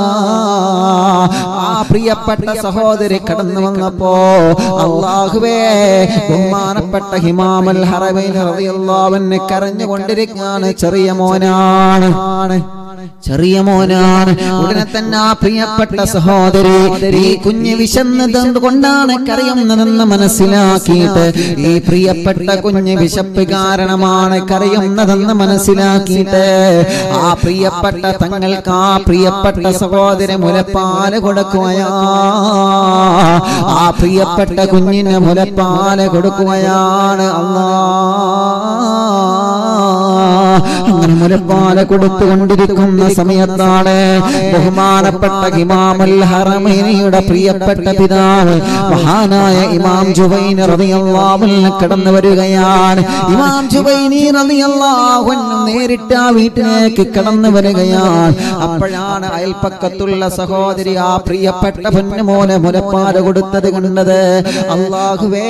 ആ പ്രിയപ്പെട്ട സഹോദരി കടന്നു വന്നപ്പോ അള്ളാഹുവേ ബഹുമാനപ്പെട്ട ഹിമാമൽ ഹറമൈൻ റളിയല്ലാഹു അൻഹു കരഞ്ഞുകൊണ്ടിരിക്കുകയാണ് ചെറിയ മോനാണ് ചെറിയ മോനാണ് ഉടനെ തന്നെ ആ പ്രിയപ്പെട്ട സഹോദരി ഈ കുഞ്ഞ് വിശന്നത് കൊണ്ടാണ് കരയുന്നതെന്ന് മനസ്സിലാക്കിയിട്ട് ഈ പ്രിയപ്പെട്ട കുഞ്ഞ് വിശപ്പ് കാരണമാണ് കരയുന്നതെന്ന് മനസ്സിലാക്കിയിട്ട് ആ പ്രിയപ്പെട്ട തങ്ങൾക്ക് ആ പ്രിയപ്പെട്ട സഹോദരി മുലപ്പാല് കൊടുക്കുകയാ ആ പ്രിയപ്പെട്ട കുഞ്ഞിന് മുലപ്പാല് കൊടുക്കുകയാണ് അല്ലാ അങ്ങനെ മുലപ്പാല കൊടുത്തുകൊണ്ടിരിക്കുന്ന സമയത്താണ് ബഹുമാനപ്പെട്ട ഇമാമുൽ ഹറമൈനിയുടെ പ്രിയപ്പെട്ട പിതാവ് മഹാനായ ഇമാം ജുബൈൻ റളിയല്ലാഹു അൻഹു കടന്നു വരികയാണ് ഇമാം ജുബൈനി റളിയല്ലാഹു അൻഹു നേരിട്ട് ആ വീട്ടിലേക്ക് കടന്നു വരികയാണ് അപ്പോഴാണ് അയൽപ്പക്കത്തുള്ള സഹോദരി ആ പ്രിയപ്പെട്ട പൊന്നുമോനെ മുലപ്പാല കൊടുത്തത് കണ്ടത് അള്ളാഹുവേ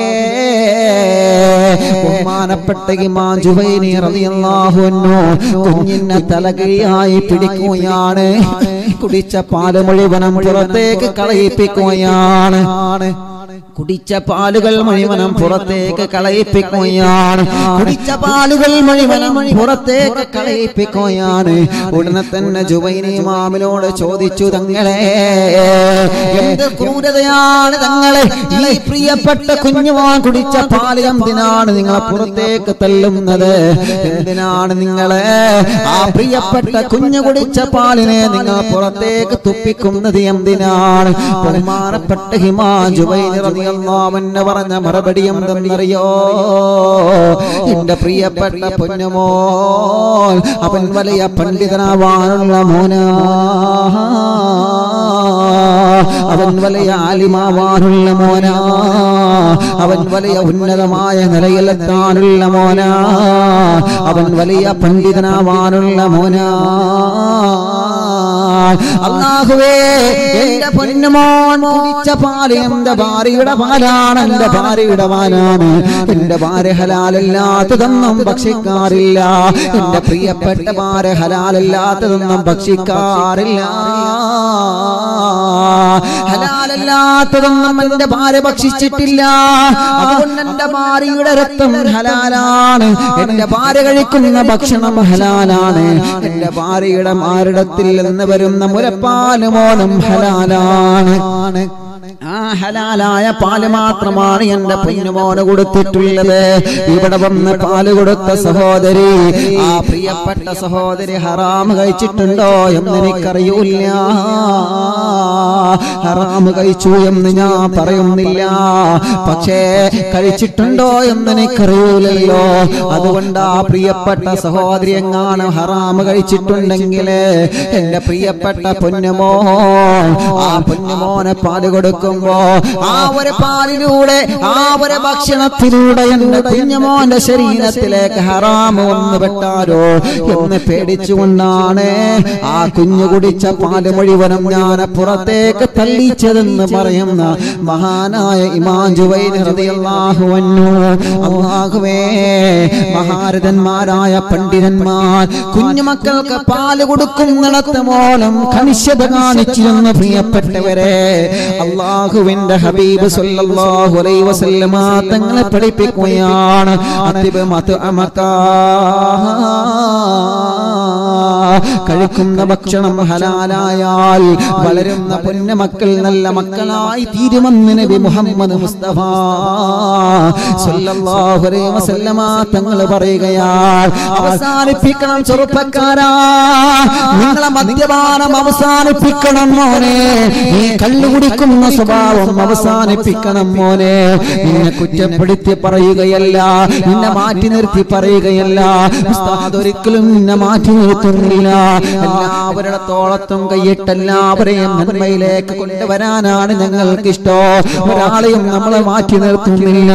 ബഹുമാനപ്പെട്ട ഇമാം ജുബൈനി റളിയല്ലാഹു അൻഹു കുഞ്ഞിനെ തലകൈയായി പിടിക്കുകയാണ് കുടിച്ച പാല് മുഴുവനും പുറത്തേക്ക് കളയിപ്പിക്കുകയാണ് കുടിച്ച പാലുകൾ മുഴുവനും പുറത്തേക്ക് കളയിപ്പിക്കുകയാണ് കുടിച്ച പാലുകൾ മുഴുവനും പുറത്തേക്ക് കളയിപ്പിക്കുകയാണ് ഉടനെ തന്നെ ജുബൈനി മാമിനോട് ചോദിച്ചു തങ്ങളെ എന്ത് ക്രൂരതയാണ് തങ്ങളെ ഈ പ്രിയപ്പെട്ട കുഞ്ഞുമാൻ കുടിച്ച പാല് എന്തിനാണ് നിങ്ങളെ പുറത്തേക്ക് തള്ളുന്നത് എന്തിനാണ് നിങ്ങളെ ആ പ്രിയപ്പെട്ട കുഞ്ഞു കുടിച്ച പാലിനെ നിങ്ങൾ പുറത്തേക്ക് തുപ്പിക്കുന്നത് എന്തിനാണ് ബഹുമാനപ്പെട്ട ഹിമാ ജുബൈനി റളിയല്ലാഹുവിന് പറഞ്ഞ മറുപടി എന്തെന്നറിയോ എന്റെ പ്രിയപ്പെട്ട പൊന്നുമോൻ അവൻ വലിയ പണ്ഡിതനാവാനുള്ള മോനാ അവൻ വലിയ ആലിമാവാനുള്ള മോനാ അവൻ വലിയ ഉന്നതമായ നിലയിലെത്താനുള്ള മോനാ അവൻ വലിയ പണ്ഡിതനാവാനുള്ള മോനാ അള്ളാഹുവേ എന്റെ പൊന്നുമോൻ കുടിച്ച പാല് എന്റെ ഭാര്യയുടെ പാലാണ് എന്റെ ഭാര്യയുടെ പാലാണ് എന്റെ ഭാര്യ ഹലാലല്ലാത്തതൊന്നും ഭക്ഷിക്കാറില്ല എന്റെ പ്രിയപ്പെട്ട ഭാര്യ ഹലാലല്ലാത്തതൊന്നും ഭക്ഷിക്കാറില്ല ഹലാലല്ലാത്തതൊന്നും എന്റെ ഭാര്യ ഭക്ഷിച്ചിട്ടില്ല അതുകൊണ്ട് എന്റെ ഭാര്യയുടെ രക്തം ഹലാലാണ് എന്റെ ഭാര്യ കഴിക്കുന്ന ഭക്ഷണം ഹലാലാണ് എന്റെ ഭാര്യയുടെ മാരിടത്തിൽ നിന്ന് വരുന്ന മുലപ്പാല് മോനും ഹലാലാണ് ആ ഹലാലായ പാല് മാത്രമാണ് എന്റെ പൊന്നുമോന് കൊടുത്തിട്ടുള്ളത് ഇവിടെ വന്ന് പാല് കൊടുത്ത സഹോദരി ആ പ്രിയപ്പെട്ട സഹോദരി ഹറാം കഴിച്ചിട്ടുണ്ടോ എന്ന് എനിക്കറിയൂല ഹറാം കഴിച്ചു എന്ന് ഞാൻ പറയുന്നില്ല പക്ഷേ കഴിച്ചിട്ടുണ്ടോ എന്ന് എനിക്കറിയൂലല്ലോ അതുകൊണ്ട് ആ പ്രിയപ്പെട്ട സഹോദരി എങ്ങാനും ഹറാം കഴിച്ചിട്ടുണ്ടെങ്കിൽ എന്റെ പ്രിയപ്പെട്ട പൊന്നുമോ ആ പൊന്നുമോനെ പാല് കൊടുക്കുമ്പോ ആ ഒരു പാലിലൂടെ ആ ഒരു ഭക്ഷണത്തിലൂടെ എന്റെ കുഞ്ഞുമോന്റെ ശരീരത്തിലേക്ക് ഹറാമ് വന്നു പെട്ടാരോ എന്ന് പേടിച്ചുകൊണ്ടാണ് ആ കുഞ്ഞു കുടിച്ച പാല് മുഴുവനും ഞാൻ പുറത്തേക്ക് തള്ളിച്ചതെന്ന് പറയുന്ന മഹാനായ ഇമാജുവൈഹുവേ മഹാരഥന്മാരായ പണ്ഡിതന്മാർ കുഞ്ഞുമക്കൾക്ക് പാല് കൊടുക്കുന്നിടത്ത് മൂലം കണിശത കാണിച്ചിരുന്ന പ്രിയപ്പെട്ടവരെ അള്ളാഹുവിന്റെ ഹബീബ് സല്ലല്ലാഹു അലൈഹി വസല്ലമ തങ്ങളെ പഠിപ്പിക്കുകയാണ് അതിബ് മത്അമക കഴിക്കുന്ന ഭക്ഷണം ഹലാലായാൽ വളരുന്ന പൊന്നമക്കൾ നല്ല മക്കളായി തീരുമെന്ന് നബി മുഹമ്മദ് മുസ്തഫ സല്ലല്ലാഹു അലൈഹി വസല്ലമ തങ്ങൾ പറയുകയാണ് അവസാനിപ്പിക്കണം ചെറുപ്പക്കാരാ നിങ്ങളെ മദ്യപാനം അവസാനിപ്പിക്കണം മോനെ നീ കള്ളു കുടിക്കുന്ന സ്വഭാവം അവസാനിപ്പിക്കണം മോനെ നിന്നെ കുറ്റപ്പെടുത്തി പറയുകയല്ല നിന്നെ മാറ്റി നിർത്തി പറയുകയല്ല ഉസ്താദ് ഒരിക്കലും നിന്നെ മാറ്റി നിർത്തുന്നില്ല എല്ലാവരുടെ തോളത്തും കൈയിട്ട് എല്ലാവരെയും നന്മയിലേക്ക് കൊണ്ടുവരാനാണ് ഞങ്ങൾക്ക് ഇഷ്ടം ഒരാളെയും നമ്മളെ മാറ്റി നിർത്തുന്നില്ല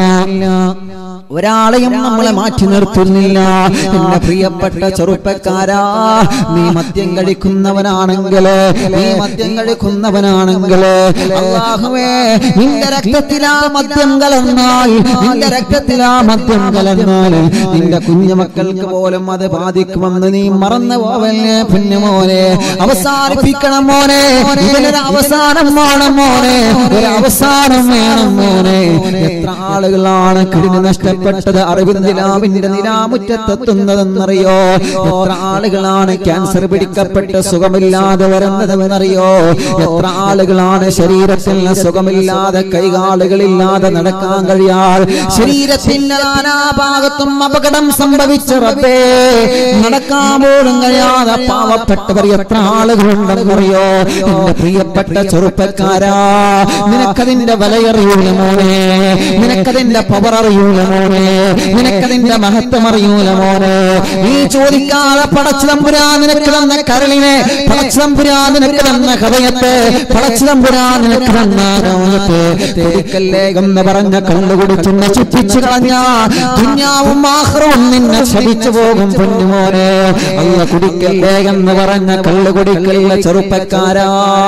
ഒരാളെയും നമ്മളെ മാറ്റി നിർത്തുന്നില്ല എന്റെ പ്രിയപ്പെട്ട ചെറുപ്പക്കാരാ നീ മദ്യം കഴിക്കുന്നവനാണെങ്കിൽ നീ മദ്യം കഴിക്കുന്നവനാണെങ്കിൽ അല്ലാഹുവേ നിന്റെ രക്തത്തിലാ മദ്യം കലർന്നാൽ നിന്റെ രക്തത്തിലാ മദ്യം കലർന്നാൽ നിന്റെ കുഞ്ഞുമക്കൾക്ക് പോലും അത് ബാധിക്കുമെന്ന് നീ മറന്നു പോവല്ലേ പുണ്യമോനെ അവസാനിപ്പിക്കണം മോനെ ഇതിനൊരു അവസാനം വേണം മോനെ ഒരു അവസാനം വേണം മോനെ എത്ര ആളുകളാണ് കിടിന് നഷ്ടപ്പെട്ടത് അറിവിന്ദിലാവിന്റെ നിലാമുറ്റത്തെത്തുന്നതെന്നറിയോ എത്ര ആളുകളാണ് ക്യാൻസർ പിടിക്കപ്പെട്ട് സുഖമില്ലാതെ വരുന്നതെന്നറിയോ എത്ര ആളുകളാണ് ശരീരത്തിൽ സുഖമില്ലാതെ കൈകാലുകളില്ലാതെ നടക്കാൻ കഴിയാൽ ശരീരത്തിന്റെ നാനാഭാഗത്തും അപകടം സംഭവിച്ച റബ്ബേ നടക്കാൻ പോലും കഴിയാതെ പാവപ്പെട്ടവർ എത്ര ആളുകളുണ്ടെന്നറിയോ എന്റെ പ്രിയപ്പെട്ട ചെറുപ്പക്കാരാ നിനക്കതിന്റെ വിലയറിയൂല മോനെ നിനക്കതിന്റെ പവർ അറിയൂല മോനെ നിനക്കതിന്റെ മഹത്വം അറിയൂല മോനെ നീ ചോദിക്കാതെ പടച്ചിതമ്പുരാ നിനക്ക് തന്ന കരളിനെ പടച്ചിതമ്പുരാ നിനക്ക് തന്ന ഹൃദയത്തെ പടച്ചിതമ്പുരാ നിനക്ക് തന്ന ലോകത്തെ കുടിക്കല്ലേ എന്ന് പറഞ്ഞ കണ്ണു കുടിച്ച് നശിപ്പിച്ചു കളഞ്ഞ ദുഞ്ഞാവും ആഹ്റവും നിന്നെ ക്ഷമിച്ചു പോകും പൊന്നുമോനെ അല്ല കുടിക്കല്ലേ എന്ന് പറഞ്ഞ കള്ളു കുടിക്കല്ല ചെറുപ്പക്കാരാ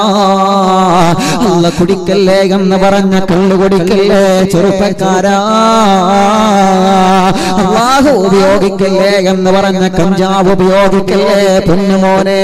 അല്ല കുടിക്കല്ലേ എന്ന് പറഞ്ഞ കള്ളു കുടിക്കല്ലേ ചെറുപ്പക്കാരാ അള്ളാഹു ഉപയോഗിക്കല്ലേ എന്ന് പറഞ്ഞ കഞ്ചാവ് ഉപയോഗിക്കല്ലേ പൊന്നുമോനെ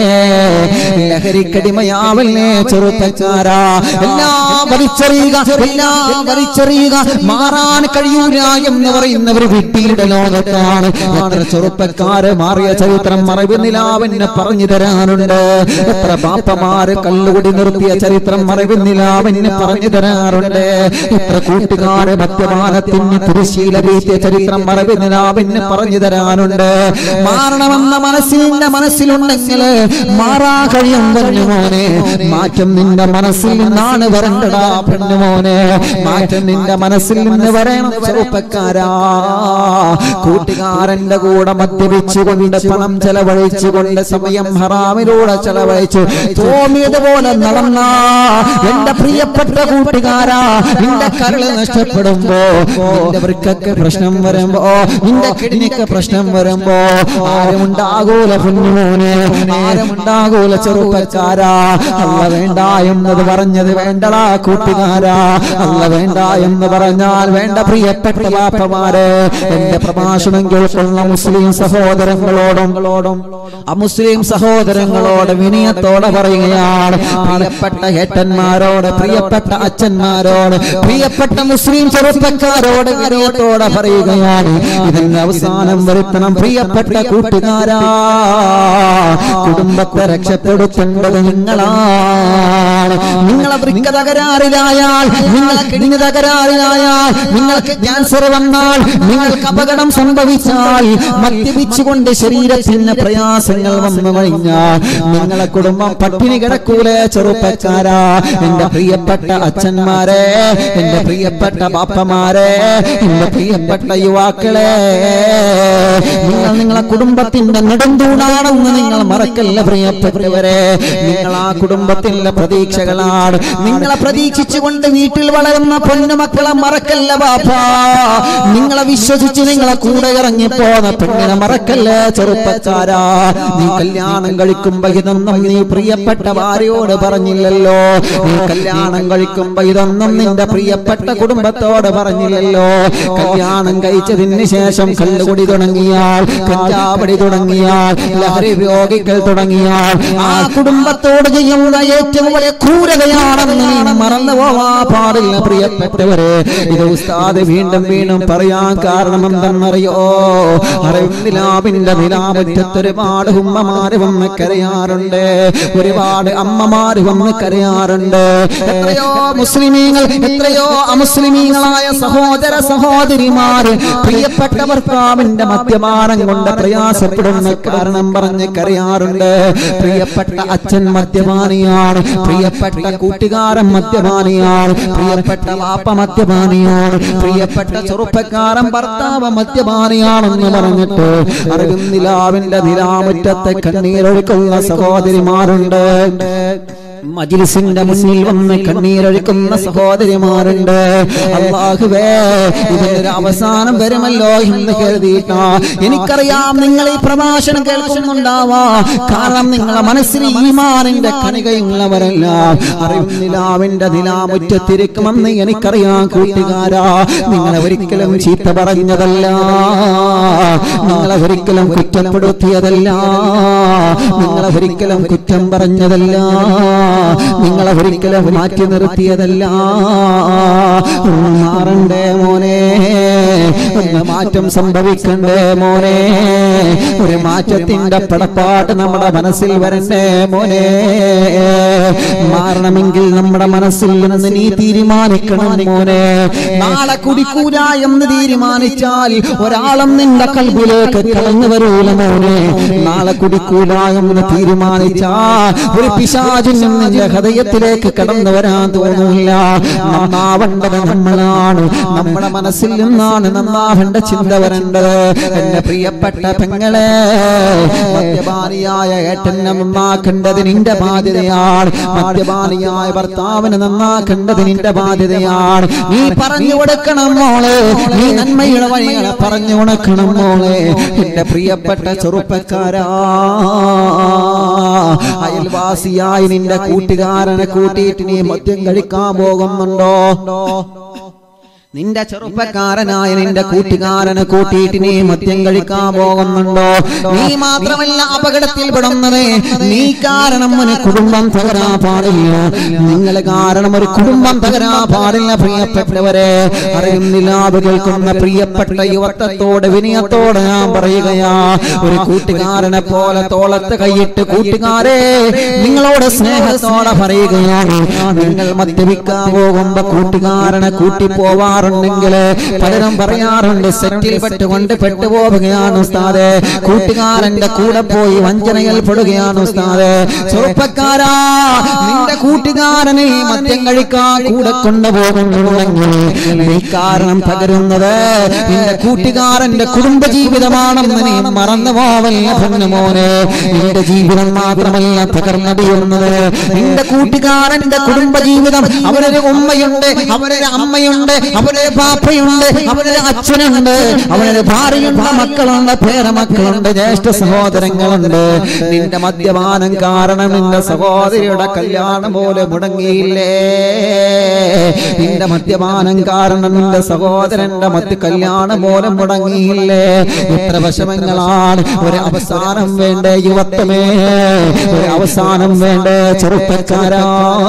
ലഹരിക്കടിമയാവല്ലേ ചെറുപ്പക്കാരാ എല്ലാം വലിച്ചെറിയുക എല്ലാം വലിച്ചെറിയുക മാറാൻ കഴിയൂല എന്ന് പറയുന്നവർ വിട്ടിയുടെ ലോകത്താണ് എത്ര ചെറുപ്പക്കാര് മാറിയ ചരിത്രം മറവി നിലാവിനെ പറഞ്ഞു തരാനുണ്ട് എത്ര ബാപ്പമാര് കല്ലുകുടി നിർത്തിയ ചരിത്രം മറവി നിലാവിനെ പറഞ്ഞു തരാറുണ്ട് എത്ര കൂട്ടുകാര് മദ്യപാനത്തിന് തിരുശീല വീട്ടിയ ചരിത്രം മറവി നിലാവിന് പറഞ്ഞു തരാനുണ്ട് മാറണമെന്ന മനസ്സിന്റെ മനസ്സിലുണ്ടെങ്കിൽ മാറാ കഴിയും പൊന്നുമോനെ മാറ്റം നിന്റെ മനസ്സിൽ നിന്നാണ് വരണ്ടടാ പൊന്നുമോനെ മാറ്റം നിന്റെ മനസ്സിൽ നിന്ന് വരണം ചെറുപ്പക്കാരാ കൂട്ടുകാരന്റെ കൂടെ മദ്യപിച്ചുകൊണ്ട് പണം ചെലവഴിച്ചുകൊണ്ട് സമയം ഹറാമിലൂടെ ചെലവഴിച്ചു തോന്നിയതുപോലെ നടന്ന എന്റെ പ്രിയപ്പെട്ട കൂട്ടുകാരാ നിന്റെ കരള് നഷ്ടപ്പെടുമ്പോ നിന്റെ വൃക്കൊക്കെ പ്രശ്നം വരുമ്പോ നിന്റെ കിഡ്നിക്ക് പ്രശ്നം വരുമ്പോ ആരുമുണ്ടാകൂല കുഞ്ഞുമോനെ ആരുമുണ്ടാകൂല ചെറുപ്പക്കാരാ അല്ല വേണ്ട എന്നത് പറഞ്ഞത് വേണ്ടടാ കൂട്ടുകാരാ അല്ല വേണ്ട എന്ന് പറഞ്ഞാൽ വേണ്ട പ്രിയപ്പെട്ട ബാപ്പമാരെ എന്റെ പ്രഭാഷണം കേൾക്കുന്ന മുസ്ലിം സഹോദരങ്ങളോടും അമുസ്ലിം സഹോദരങ്ങളോട് വിനയത്തോടെ പറയുകയാണ് പ്രിയപ്പെട്ട ഏട്ടന്മാരോട് പ്രിയപ്പെട്ട അച്ഛന്മാരോട് പ്രിയപ്പെട്ട മുസ്ലിം ചെറുപ്പക്കാരോട് വിനയത്തോടെ പറയുകയാണ് ഇതിന്റെ അവസാനം വരുത്തണം പ്രിയപ്പെട്ട കൂട്ടുകാരാ കുടുംബത്തെ രക്ഷപ്പെടുത്തേണ്ടത് നിങ്ങളാണ് നിങ്ങളെ വൃക്ക തകരാറിലായാൽ നിങ്ങളെ കിഡ്നി തകരാറിലായാൽ നിങ്ങൾക്ക് ക്യാൻസർ വന്നാൽ നിങ്ങൾക്ക് അപകടം സംഭവിച്ചാൽ മദ്യപിച്ചുകൊണ്ട് ശരീരത്തിന് പ്രയാസങ്ങൾ വന്നു കഴിഞ്ഞാൽ നിങ്ങളെ കുടുംബം പട്ടിണി കിടക്കൂലേ ചെറുപ്പക്കാരാ എന്റെ പ്രിയപ്പെട്ട അച്ഛന്മാരെ എന്റെ പ്രിയപ്പെട്ട ബാപ്പമാരെ എന്റെ പ്രിയപ്പെട്ട യുവാക്കളെ നിങ്ങൾ നിങ്ങളെ കുടുംബത്തിന്റെ നെടുന്തൂണാണെന്ന് നിങ്ങൾ മറക്കല്ല പ്രിയപ്പെട്ടവരെ നിങ്ങൾ ആ കുടുംബത്തിന്റെ പ്രതീക്ഷകളാണ് നിങ്ങളെ പ്രതീക്ഷിച്ചുകൊണ്ട് വീട്ടിൽ വളരുന്ന പൊന്നുമക്കളെ മറക്കല്ല ബാപ്പ നിങ്ങളെ വിശ്വസിച്ച് നിങ്ങളെ കൂടെ ഇറങ്ങിപ്പോന്ന പെണ്ണിനെ മറക്കല്ല ചെറുപ്പക്കാരാ നീ കല്യാണം കഴിക്കുമ്പോ ഇതൊന്നും നീ പ്രിയപ്പെട്ട ഭാര്യയോട് പറഞ്ഞില്ലല്ലോ നീ കല്യാണം കഴിക്കുമ്പോ ഇതൊന്നും നിന്റെ പ്രിയപ്പെട്ട കുടുംബത്തോട് പറഞ്ഞില്ലല്ലോ കല്യാണം കഴിച്ചതിന് ശേഷം കല്ലുകുടി തുടങ്ങിയാൽ കഞ്ചാവടി തുടങ്ങിയാൽ ലഹരി ഉപയോഗിക്കൽ തുടങ്ങിയാൽ ആ കുടുംബത്തോട് ചെയ്യുന്ന ഏറ്റവും വലിയ ക്രൂരതയാണെന്ന് നീ മറന്നു പോവാ പാടില്ല പ്രിയപ്പെട്ടവരെ ഇത് ഉസ്താദ് വീണ്ടും വീണ്ടും പറയാൻ കാരണം എന്തെന്നറിയോ അറിവിലാവിന്റെ നിലാമുറ്റത്ത് ഒരുപാട് ഉമ്മമാര് വന്ന് കരയാറുണ്ട് ഒരുപാട് അമ്മമാര് വന്ന് കരയാറുണ്ട് എത്രയോ മുസ്ലിമീങ്ങൾ എത്രയോ അമുസ്ലിമീങ്ങളായ സഹോദര സഹോദരിമാര് പ്രിയപ്പെട്ട ഭർത്താവിന്റെ മദ്യപാനം കൊണ്ട് പ്രയാസപ്പെടുന്ന കാരണം പറഞ്ഞ് കരയാറുണ്ട് പ്രിയപ്പെട്ട അച്ഛൻ മദ്യപാനിയാണ് പ്രിയപ്പെട്ട കൂട്ടുകാരൻ മദ്യപാനിയാണ് പ്രിയപ്പെട്ട വാപ്പ മദ്യപാനിയാണ് പ്രിയപ്പെട്ട ചെറുപ്പക്കാരൻ ഭർത്താവ് മദ്യപാനിയാണെന്ന് പറഞ്ഞിട്ട് അറിവും നിലാവിന്റെ നിലാമുറ്റത്തെ കണ്ണീരൊഴുക്കുന്ന സഹോദരിമാരുണ്ട് മജിലിസിന്റെ മുന്നിൽ വന്ന് കണ്ണീരൊഴുക്കുന്ന സഹോദരിമാരുണ്ട് അള്ളാഹുവേ ഇതിനൊരു അവസാനം വരുമല്ലോ എന്ന് കരുതിയിട്ടാ എനിക്കറിയാം നിങ്ങൾ ഈ പ്രഭാഷണം കേൾക്കുന്നുണ്ടാവാ കാരണം നിങ്ങളെ മനസ്സിൽ ഈമാനിന്റെ കണികയുള്ളവരല്ല അറിവും നിലാവിന്റെ നിലാമുറ്റത്തിരിക്കുമെന്ന് എനിക്കറിയാം കൂട്ടുകാരാ നിങ്ങളെ ഒരിക്കലും ചീത്ത പറഞ്ഞതല്ല നിങ്ങളെ ഒരിക്കലും കുറ്റപ്പെടുത്തിയതല്ല നിങ്ങളെ ഒരിക്കലും കുറ്റം പറഞ്ഞതല്ല നിങ്ങളെ ഒരിക്കലും മാറ്റി നിർത്തിയതല്ല ഒന്ന് മാറണ്ടേ മോനെ ഒന്ന് മാറ്റം സംഭവിക്കണ്ടേ മോനെ ഒരു മാറ്റത്തിന്റെ പടപ്പാട്ട് നമ്മുടെ മനസ്സിൽ വരണ്ടേ മോനെ മാറണമെങ്കിൽ നമ്മുടെ മനസ്സിൽ നിന്ന് നീ തീരുമാനിക്കണം മോനെ നാളെ കുടിക്കൂല എന്ന് തീരുമാനിച്ചാൽ ഒരാളും നിന്റെ കൽബിലേക്ക് കടന്നു വരൂല മോനെ നാളെ കുടിക്കൂല എന്ന് തീരുമാനിച്ചാ ഒരു പിശാചിനും നിന്റെ ഹൃദയത്തിലേക്ക് കടന്നു വരാൻ തോന്നില്ല നന്നാവേണ്ടത് നമ്മളാണ് നമ്മുടെ മനസ്സിൽ നിന്നാണ് നന്നാവേണ്ട ചിന്ത വരേണ്ടത് എന്റെ പ്രിയപ്പെട്ട പെങ്ങളെ മദ്യപാനിയായ ഏട്ടനെ നന്നാക്കേണ്ടത് നിന്റെ ബാധ്യതയാണ് മദ്യപാനിയായ ഭർത്താവിനെ നന്നാക്കേണ്ടത് നിന്റെ ബാധ്യതയാണ് നീ പറഞ്ഞു കൊടുക്കണം മോളെ നീ നന്മയുടെ വഴികളെ പറഞ്ഞു കൊടുക്കണം മോളെ എന്റെ പ്രിയപ്പെട്ട ചെറുപ്പക്കാരാ അയൽവാസിയായി നിന്റെ കൂട്ടുകാരനെ കൂട്ടിയിട്ട് നീ മദ്യം കഴിക്കാൻ പോകുന്നുണ്ടോ നിന്റെ ചെറുപ്പക്കാരനായ നിന്റെ കൂട്ടുകാരനെ കൂട്ടിയിട്ട് നീ മദ്യം കഴിക്കാൻ പോകുന്നുണ്ടോ നീ മാത്രമല്ല അപകടത്തിൽ പെടുന്നത് നീ കാരണം ഒരു കുടുംബം തകരാ പാടില്ല നിങ്ങൾ കാരണം ഒരു കുടുംബം തകരാ പാടില്ല പ്രിയപ്പെട്ടവരെ അറിയുന്നില്ല അത് കേൾക്കുന്ന പ്രിയപ്പെട്ട യുവത്വത്തോട് വിനയത്തോട് ഞാൻ പറയുകയാ ഒരു കൂട്ടുകാരനെ പോലെ തോളത്ത് കൈയിട്ട് കൂട്ടുകാരെ നിങ്ങളോട് സ്നേഹത്തോടെ പറയുകയാണ് നിങ്ങൾ മദ്യപിക്കാൻ പോകുമ്പോ കൂട്ടുകാരനെ കൂട്ടി പോവാറുണ്ടെങ്കിൽ പലരും പറയാറുണ്ട് സെറ്റിൽ പെട്ടുകൊണ്ട് പെട്ടുപോവുകയാണ് ഉസ്താദെ കൂട്ടുകാരന്റെ കൂടെ പോയി വഞ്ചനയിൽ പെടുകയാണ് ഉസ്താദെ ചെറുപ്പക്കാരാ നിന്റെ കൂട്ടുകാരനെ മദ്യം കഴിക്കാൻ കൂടെ കൊണ്ടുപോകുന്നുണ്ടെങ്കിൽ നീ കാരണം പകരുന്നത് നിന്റെ കൂട്ടുകാരന്റെ കുടുംബ ജീവിതമാണെന്ന് നീ മറന്നു പോവല്ല പൊന്നുമോനെ നിന്റെ ജീവിതം മാത്രമല്ല തകർന്നടിയുന്നത് നിന്റെ കൂട്ടുകാരന്റെ കുടുംബ ജീവിതം അവനൊരു ഉമ്മയുണ്ട് അവനൊരു അമ്മയുണ്ട് അവനൊരു പാപ്പയുണ്ട് അവനൊരു അച്ഛനുണ്ട് അവനൊരു ഭാര്യയുണ്ട് മക്കളുണ്ട് പേരമക്കളുണ്ട് ജ്യേഷ്ഠ സഹോദരങ്ങളുണ്ട് നിന്റെ മദ്യപാനം കാരണം നിന്റെ സഹോദരിയുടെ കല്യാണം പോലെ മുടങ്ങിയില്ലേ നിന്റെ മദ്യപാനം കാരണം നിന്റെ സഹോദരന്റെ മറ്റ് കല്യാണം പോലെ മുടങ്ങിയില്ലേ എത്ര വിഷമങ്ങളാണ് ഒരു അവസാനം വേണ്ടേ യുവത്വമേ ഒരു അവസാനം വേണ്ടേ ചെറുപ്പക്കാരാ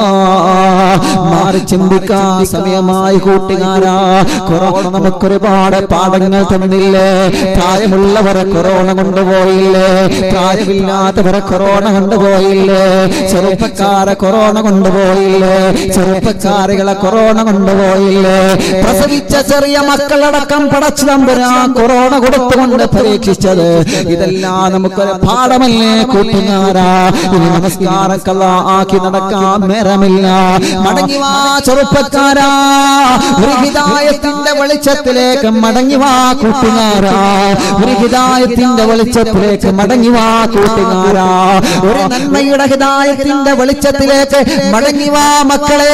മാറി ചിന്തിക്കാൻ സമയമായി കൂട്ടുകാരാ കൊറോണ നമുക്കൊരുപാട് പാഠങ്ങൾ തന്നില്ലേ പ്രായമുള്ളവരെ കൊറോണ കൊണ്ടുപോയില്ലേ പ്രായമില്ലാത്തവരെ കൊറോണ കൊണ്ടുപോയില്ലേ ചെറുപ്പക്കാരെ കൊറോണ കൊണ്ടുപോയില്ലേ ചെറുപ്പക്കാരികളെ കൊറോണ കൊണ്ടുപോയില്ലേ പ്രസവിച്ച ചെറിയ മക്കളടക്കം പടച്ചു തമ്പുരാ കൊറോണ കൊടുത്തുകൊണ്ട് പരീക്ഷിച്ചത് ഇതെല്ലാം നമുക്കൊരു പാഠമല്ലേ കൂട്ടുകാരാ ഇനി നമസ്കാരക്കല്ല ആക്കി നടക്കാൻ നേരമില്ല മടങ്ങി വാ ചെറുപ്പക്കാരാ ഒരു ഹിതായത്തിന്റെ വെളിച്ചത്തിലേക്ക് മടങ്ങി വാ കൂട്ടുകാരാ ഒരു ഹിതായത്തിന്റെ വെളിച്ചത്തിലേക്ക് മടങ്ങി വാ കൂട്ടുകാരാ ഒരു നന്മയുടെ ഹിതായത്തിന്റെ വെളിച്ചത്തിലേക്ക് മടങ്ങി വാ മക്കളെ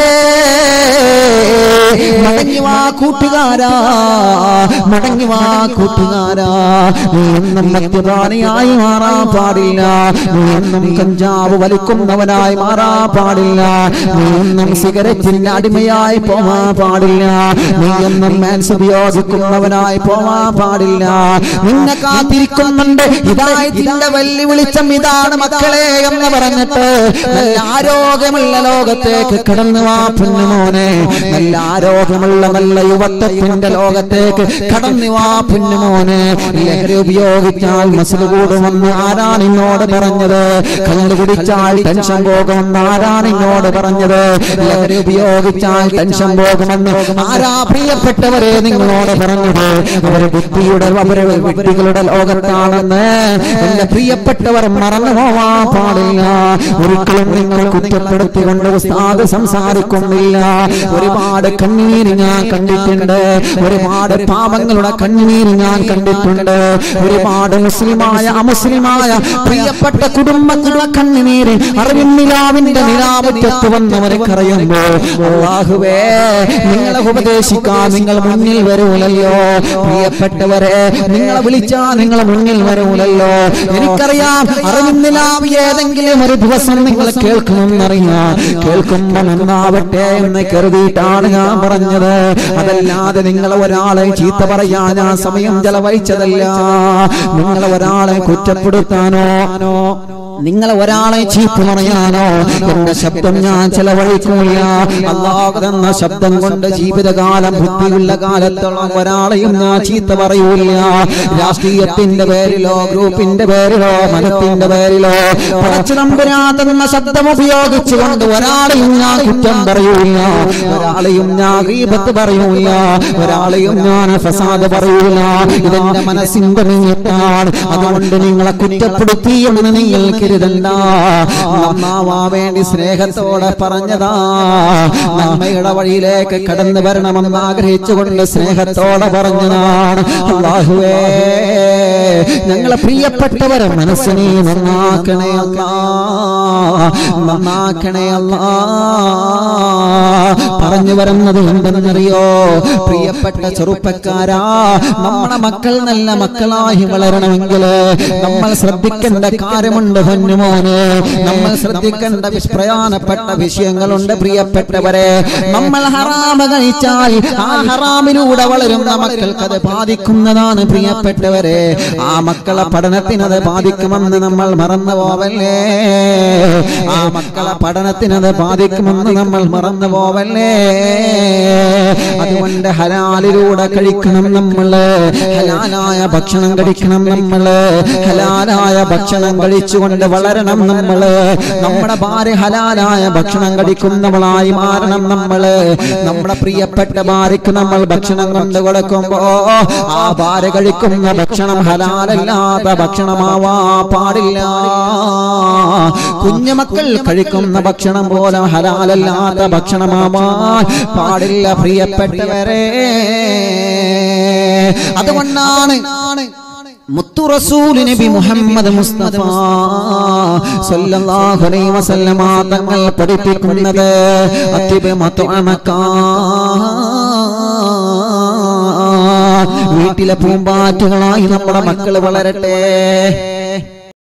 മടങ്ങി വാ കൂട്ടുകാരാ മടങ്ങി വാ കൂട്ടുകാരാ നീ എന്നും മദ്യപാനിയായി മാറാൻ പാടില്ല നീ എന്നും കഞ്ചാവ് വലിക്കുന്നവനായി മാറാൻ പാടില്ല നീ എന്നും സിഗരറ്റിന്റെ അടിമയായി പോവാൻ പാടില്ല നീ എന്നും മാൻസ് ഉപയോഗിക്കുന്നവനായി പോവാൻ പാടില്ല നിന്നെ കാത്തിരിക്കുന്നുണ്ട് ഇതായതിന്റെ വെല്ലു വെളിച്ചം ഇതാണ് മക്കളെ എന്ന് പറഞ്ഞിട്ട് നല്ല ആരോഗ്യമുള്ള ലോകത്തേക്ക് കടന്നു വാ പൊന്നുമോനെ നല്ല ആരോഗ്യമുള്ള നല്ല യുവത്വത്തിന്റെ ലോകത്തേക്ക് കടന്നു വാ പൊന്നുമോനെ ലഹരി ഉപയോഗിച്ചാൽ മസിൽ കൂടുമെന്ന് ആരാണ് ഇന്നോട് പറഞ്ഞത് കള്ളു കുടിച്ചാൽ ടെൻഷൻ പോകുമെന്ന് ആരാണ് ഇന്നോട് പറഞ്ഞത് ലഹരി ഉപയോഗിച്ചാൽ ടെൻഷൻ പോകുമെന്ന് ആരാ പ്രിയപ്പെട്ടവരെ നിങ്ങളോട് പറഞ്ഞത് അവര് ബുദ്ധിയുടെ അവര് വിഡ്ഢികളുടെ ലോകത്താണെന്ന് എന്റെ പ്രിയപ്പെട്ടവർ മറന്നു പോവാൻ പാടില്ല ഒരിക്കലും നിങ്ങൾ കുറ്റപ്പെടുത്തിക്കൊണ്ട് ഉസ്താദ് സംസാരിക്കുന്നില്ല ഒരുപാട് കണ്ണീര് ഞാൻ കണ്ടിട്ടുണ്ട് ഒരുപാട് പാപങ്ങളുടെ കണ്ണീര് ഞാൻ കണ്ടിട്ടുണ്ട് ഒരുപാട് മുസ്ലിമായ അമുസ്ലിമായ പ്രിയപ്പെട്ട കുടുംബങ്ങളുടെ കണ്ണുനീര് അറിവിൻ നിലാവിന്റെ നിലാമുറ്റത്ത് വന്നവരെ കറയുമ്പോ അള്ളാഹുവേ നിങ്ങളെ ഉപദേശിക്കാൻ നിങ്ങൾ മുന്നിൽ വരൂലല്ലോ പ്രിയപ്പെട്ടവരെ നിങ്ങളെ വിളിച്ചാ നിങ്ങൾ മുന്നിൽ വരൂലല്ലോ എനിക്കറിയാം അറിവിൻ നിലാവ് ഏതെങ്കിലും ഒരു ദിവസം നിങ്ങൾ കേൾക്കുമെന്നറിയാം കേൾക്കുമ്പോ നന്നാവട്ടെ എന്ന് കരുതിയിട്ടാണ് ഞാൻ പറഞ്ഞത് അതല്ലാതെ നിങ്ങളെ ഒരാളെ ചീത്ത പറയാൻ ഞാൻ സമയം ചെലവഴിച്ചതല്ല നിങ്ങളെ ഒരാളെ കുറ്റപ്പെടുത്താനോ നിങ്ങളെ ഒരാളെ ചീത്ത പറയാനോ എന്ന ശബ്ദം ഞാൻ ചെലവഴിക്കില്ല അള്ളാഹു തന്ന ശബ്ദം കൊണ്ട് ജീവിതകാലം ബുദ്ധിയുള്ള കാലത്തോളം ഒരാളെയും ഞാൻ ചീത്ത പറയൂല രാഷ്ട്രീയത്തിന്റെ പേരിലോ ഗ്രൂപ്പിന്റെ പേരിലോ മതത്തിന്റെ പേരിലോ പടച്ചുനമ്പുരാതെന്ന ശബ്ദം ഉപയോഗിച്ചുകൊണ്ട് ഒരാളെയും ഞാൻ കുറ്റം പറയൂല ഒരാളെയും ഞാൻ ഗീപത്ത് പറയൂല ഒരാളെയും ഞാൻ ഫസാദ് പറയൂല ഇതെന്റെ മനസ്സിന്റെ നീയത്താണ് അതുകൊണ്ട് നിങ്ങളെ കുറ്റപ്പെടുത്തി എന്ന് നിങ്ങൾ കരുതണ്ട നന്നാവാ വേണ്ടി സ്നേഹത്തോടെ പറഞ്ഞതാ നന്മയുടെ വഴിയിലേക്ക് കടന്നു വരണമെന്ന് ആഗ്രഹിച്ചുകൊണ്ട് സ്നേഹത്തോടെ പറഞ്ഞതാണ് അള്ളാഹുവേ ഞങ്ങളെ പ്രിയപ്പെട്ടവരെ മനസ്സിനെ നന്നാക്കണേ അല്ല നന്നാക്കണേ അല്ല പറഞ്ഞു വരുന്നത് എന്തെന്നറിയോ പ്രിയപ്പെട്ട ചെറുപ്പക്കാരാ നമ്മുടെ മക്കൾ നല്ല മക്കളായി വളരണമെങ്കിൽ നമ്മൾ ശ്രദ്ധിക്കേണ്ട കാര്യമുണ്ട് പൊന്നുമോനെ നമ്മൾ ശ്രദ്ധിക്കേണ്ട വിശ്- പ്രധാനപ്പെട്ട വിഷയങ്ങളുണ്ട് പ്രിയപ്പെട്ടവരെ നമ്മൾ ഹറാമ കഴിച്ചാൽ ആ ഹറാമിലൂടെ വളരുന്ന മക്കൾക്ക് അത് ബാധിക്കുന്നതാണ് പ്രിയപ്പെട്ടവരെ ആ മക്കളെ പഠനത്തിനത് ബാധിക്കുമെന്ന് നമ്മൾ മറന്നു പോവല്ലേ ആ മക്കളെ പഠനത്തിനത് ബാധിക്കുമെന്ന് നമ്മൾ മറന്നു പോവല്ലേ അതുകൊണ്ട് ഹലാലിലൂടെ കഴിക്കണം നമ്മള് ഹലാലായ ഭക്ഷണം കഴിക്കണം നമ്മള് ഹലാലായ ഭക്ഷണം കഴിച്ചുകൊണ്ട് വളരണം നമ്മള് നമ്മുടെ ഭാര്യ ഹലാലായ ഭക്ഷണം കഴിക്കുന്നവളായി മാറണം നമ്മള് നമ്മുടെ പ്രിയപ്പെട്ട ഭാര്യക്ക് നമ്മൾ ഭക്ഷണം കൊണ്ട് കൊടുക്കുമ്പോ ആ ഭാര്യ കഴിക്കുന്ന ഭക്ഷണം ഹലാലല്ലാത്ത ഭക്ഷണമാവാ പാടില്ല കുഞ്ഞുമക്കൾ കഴിക്കുന്ന ഭക്ഷണം പോലെ ഹലാലല്ലാത്ത ഭക്ഷണമാവാൻ പാടില്ല പ്രിയപ്പെട്ടവരെ അതുകൊണ്ടാണ് മുത്തു റസൂൽ നബി മുഹമ്മദ് മുസ്തഫ സല്ലല്ലാഹു അലൈഹി വസല്ലമ തങ്ങൾ പഠിപ്പിക്കുന്നത് അത്തിബ മത്അമക വീട്ടിലെ പൂമ്പാറ്റുകളായി നമ്മുടെ മക്കൾ വളരട്ടെ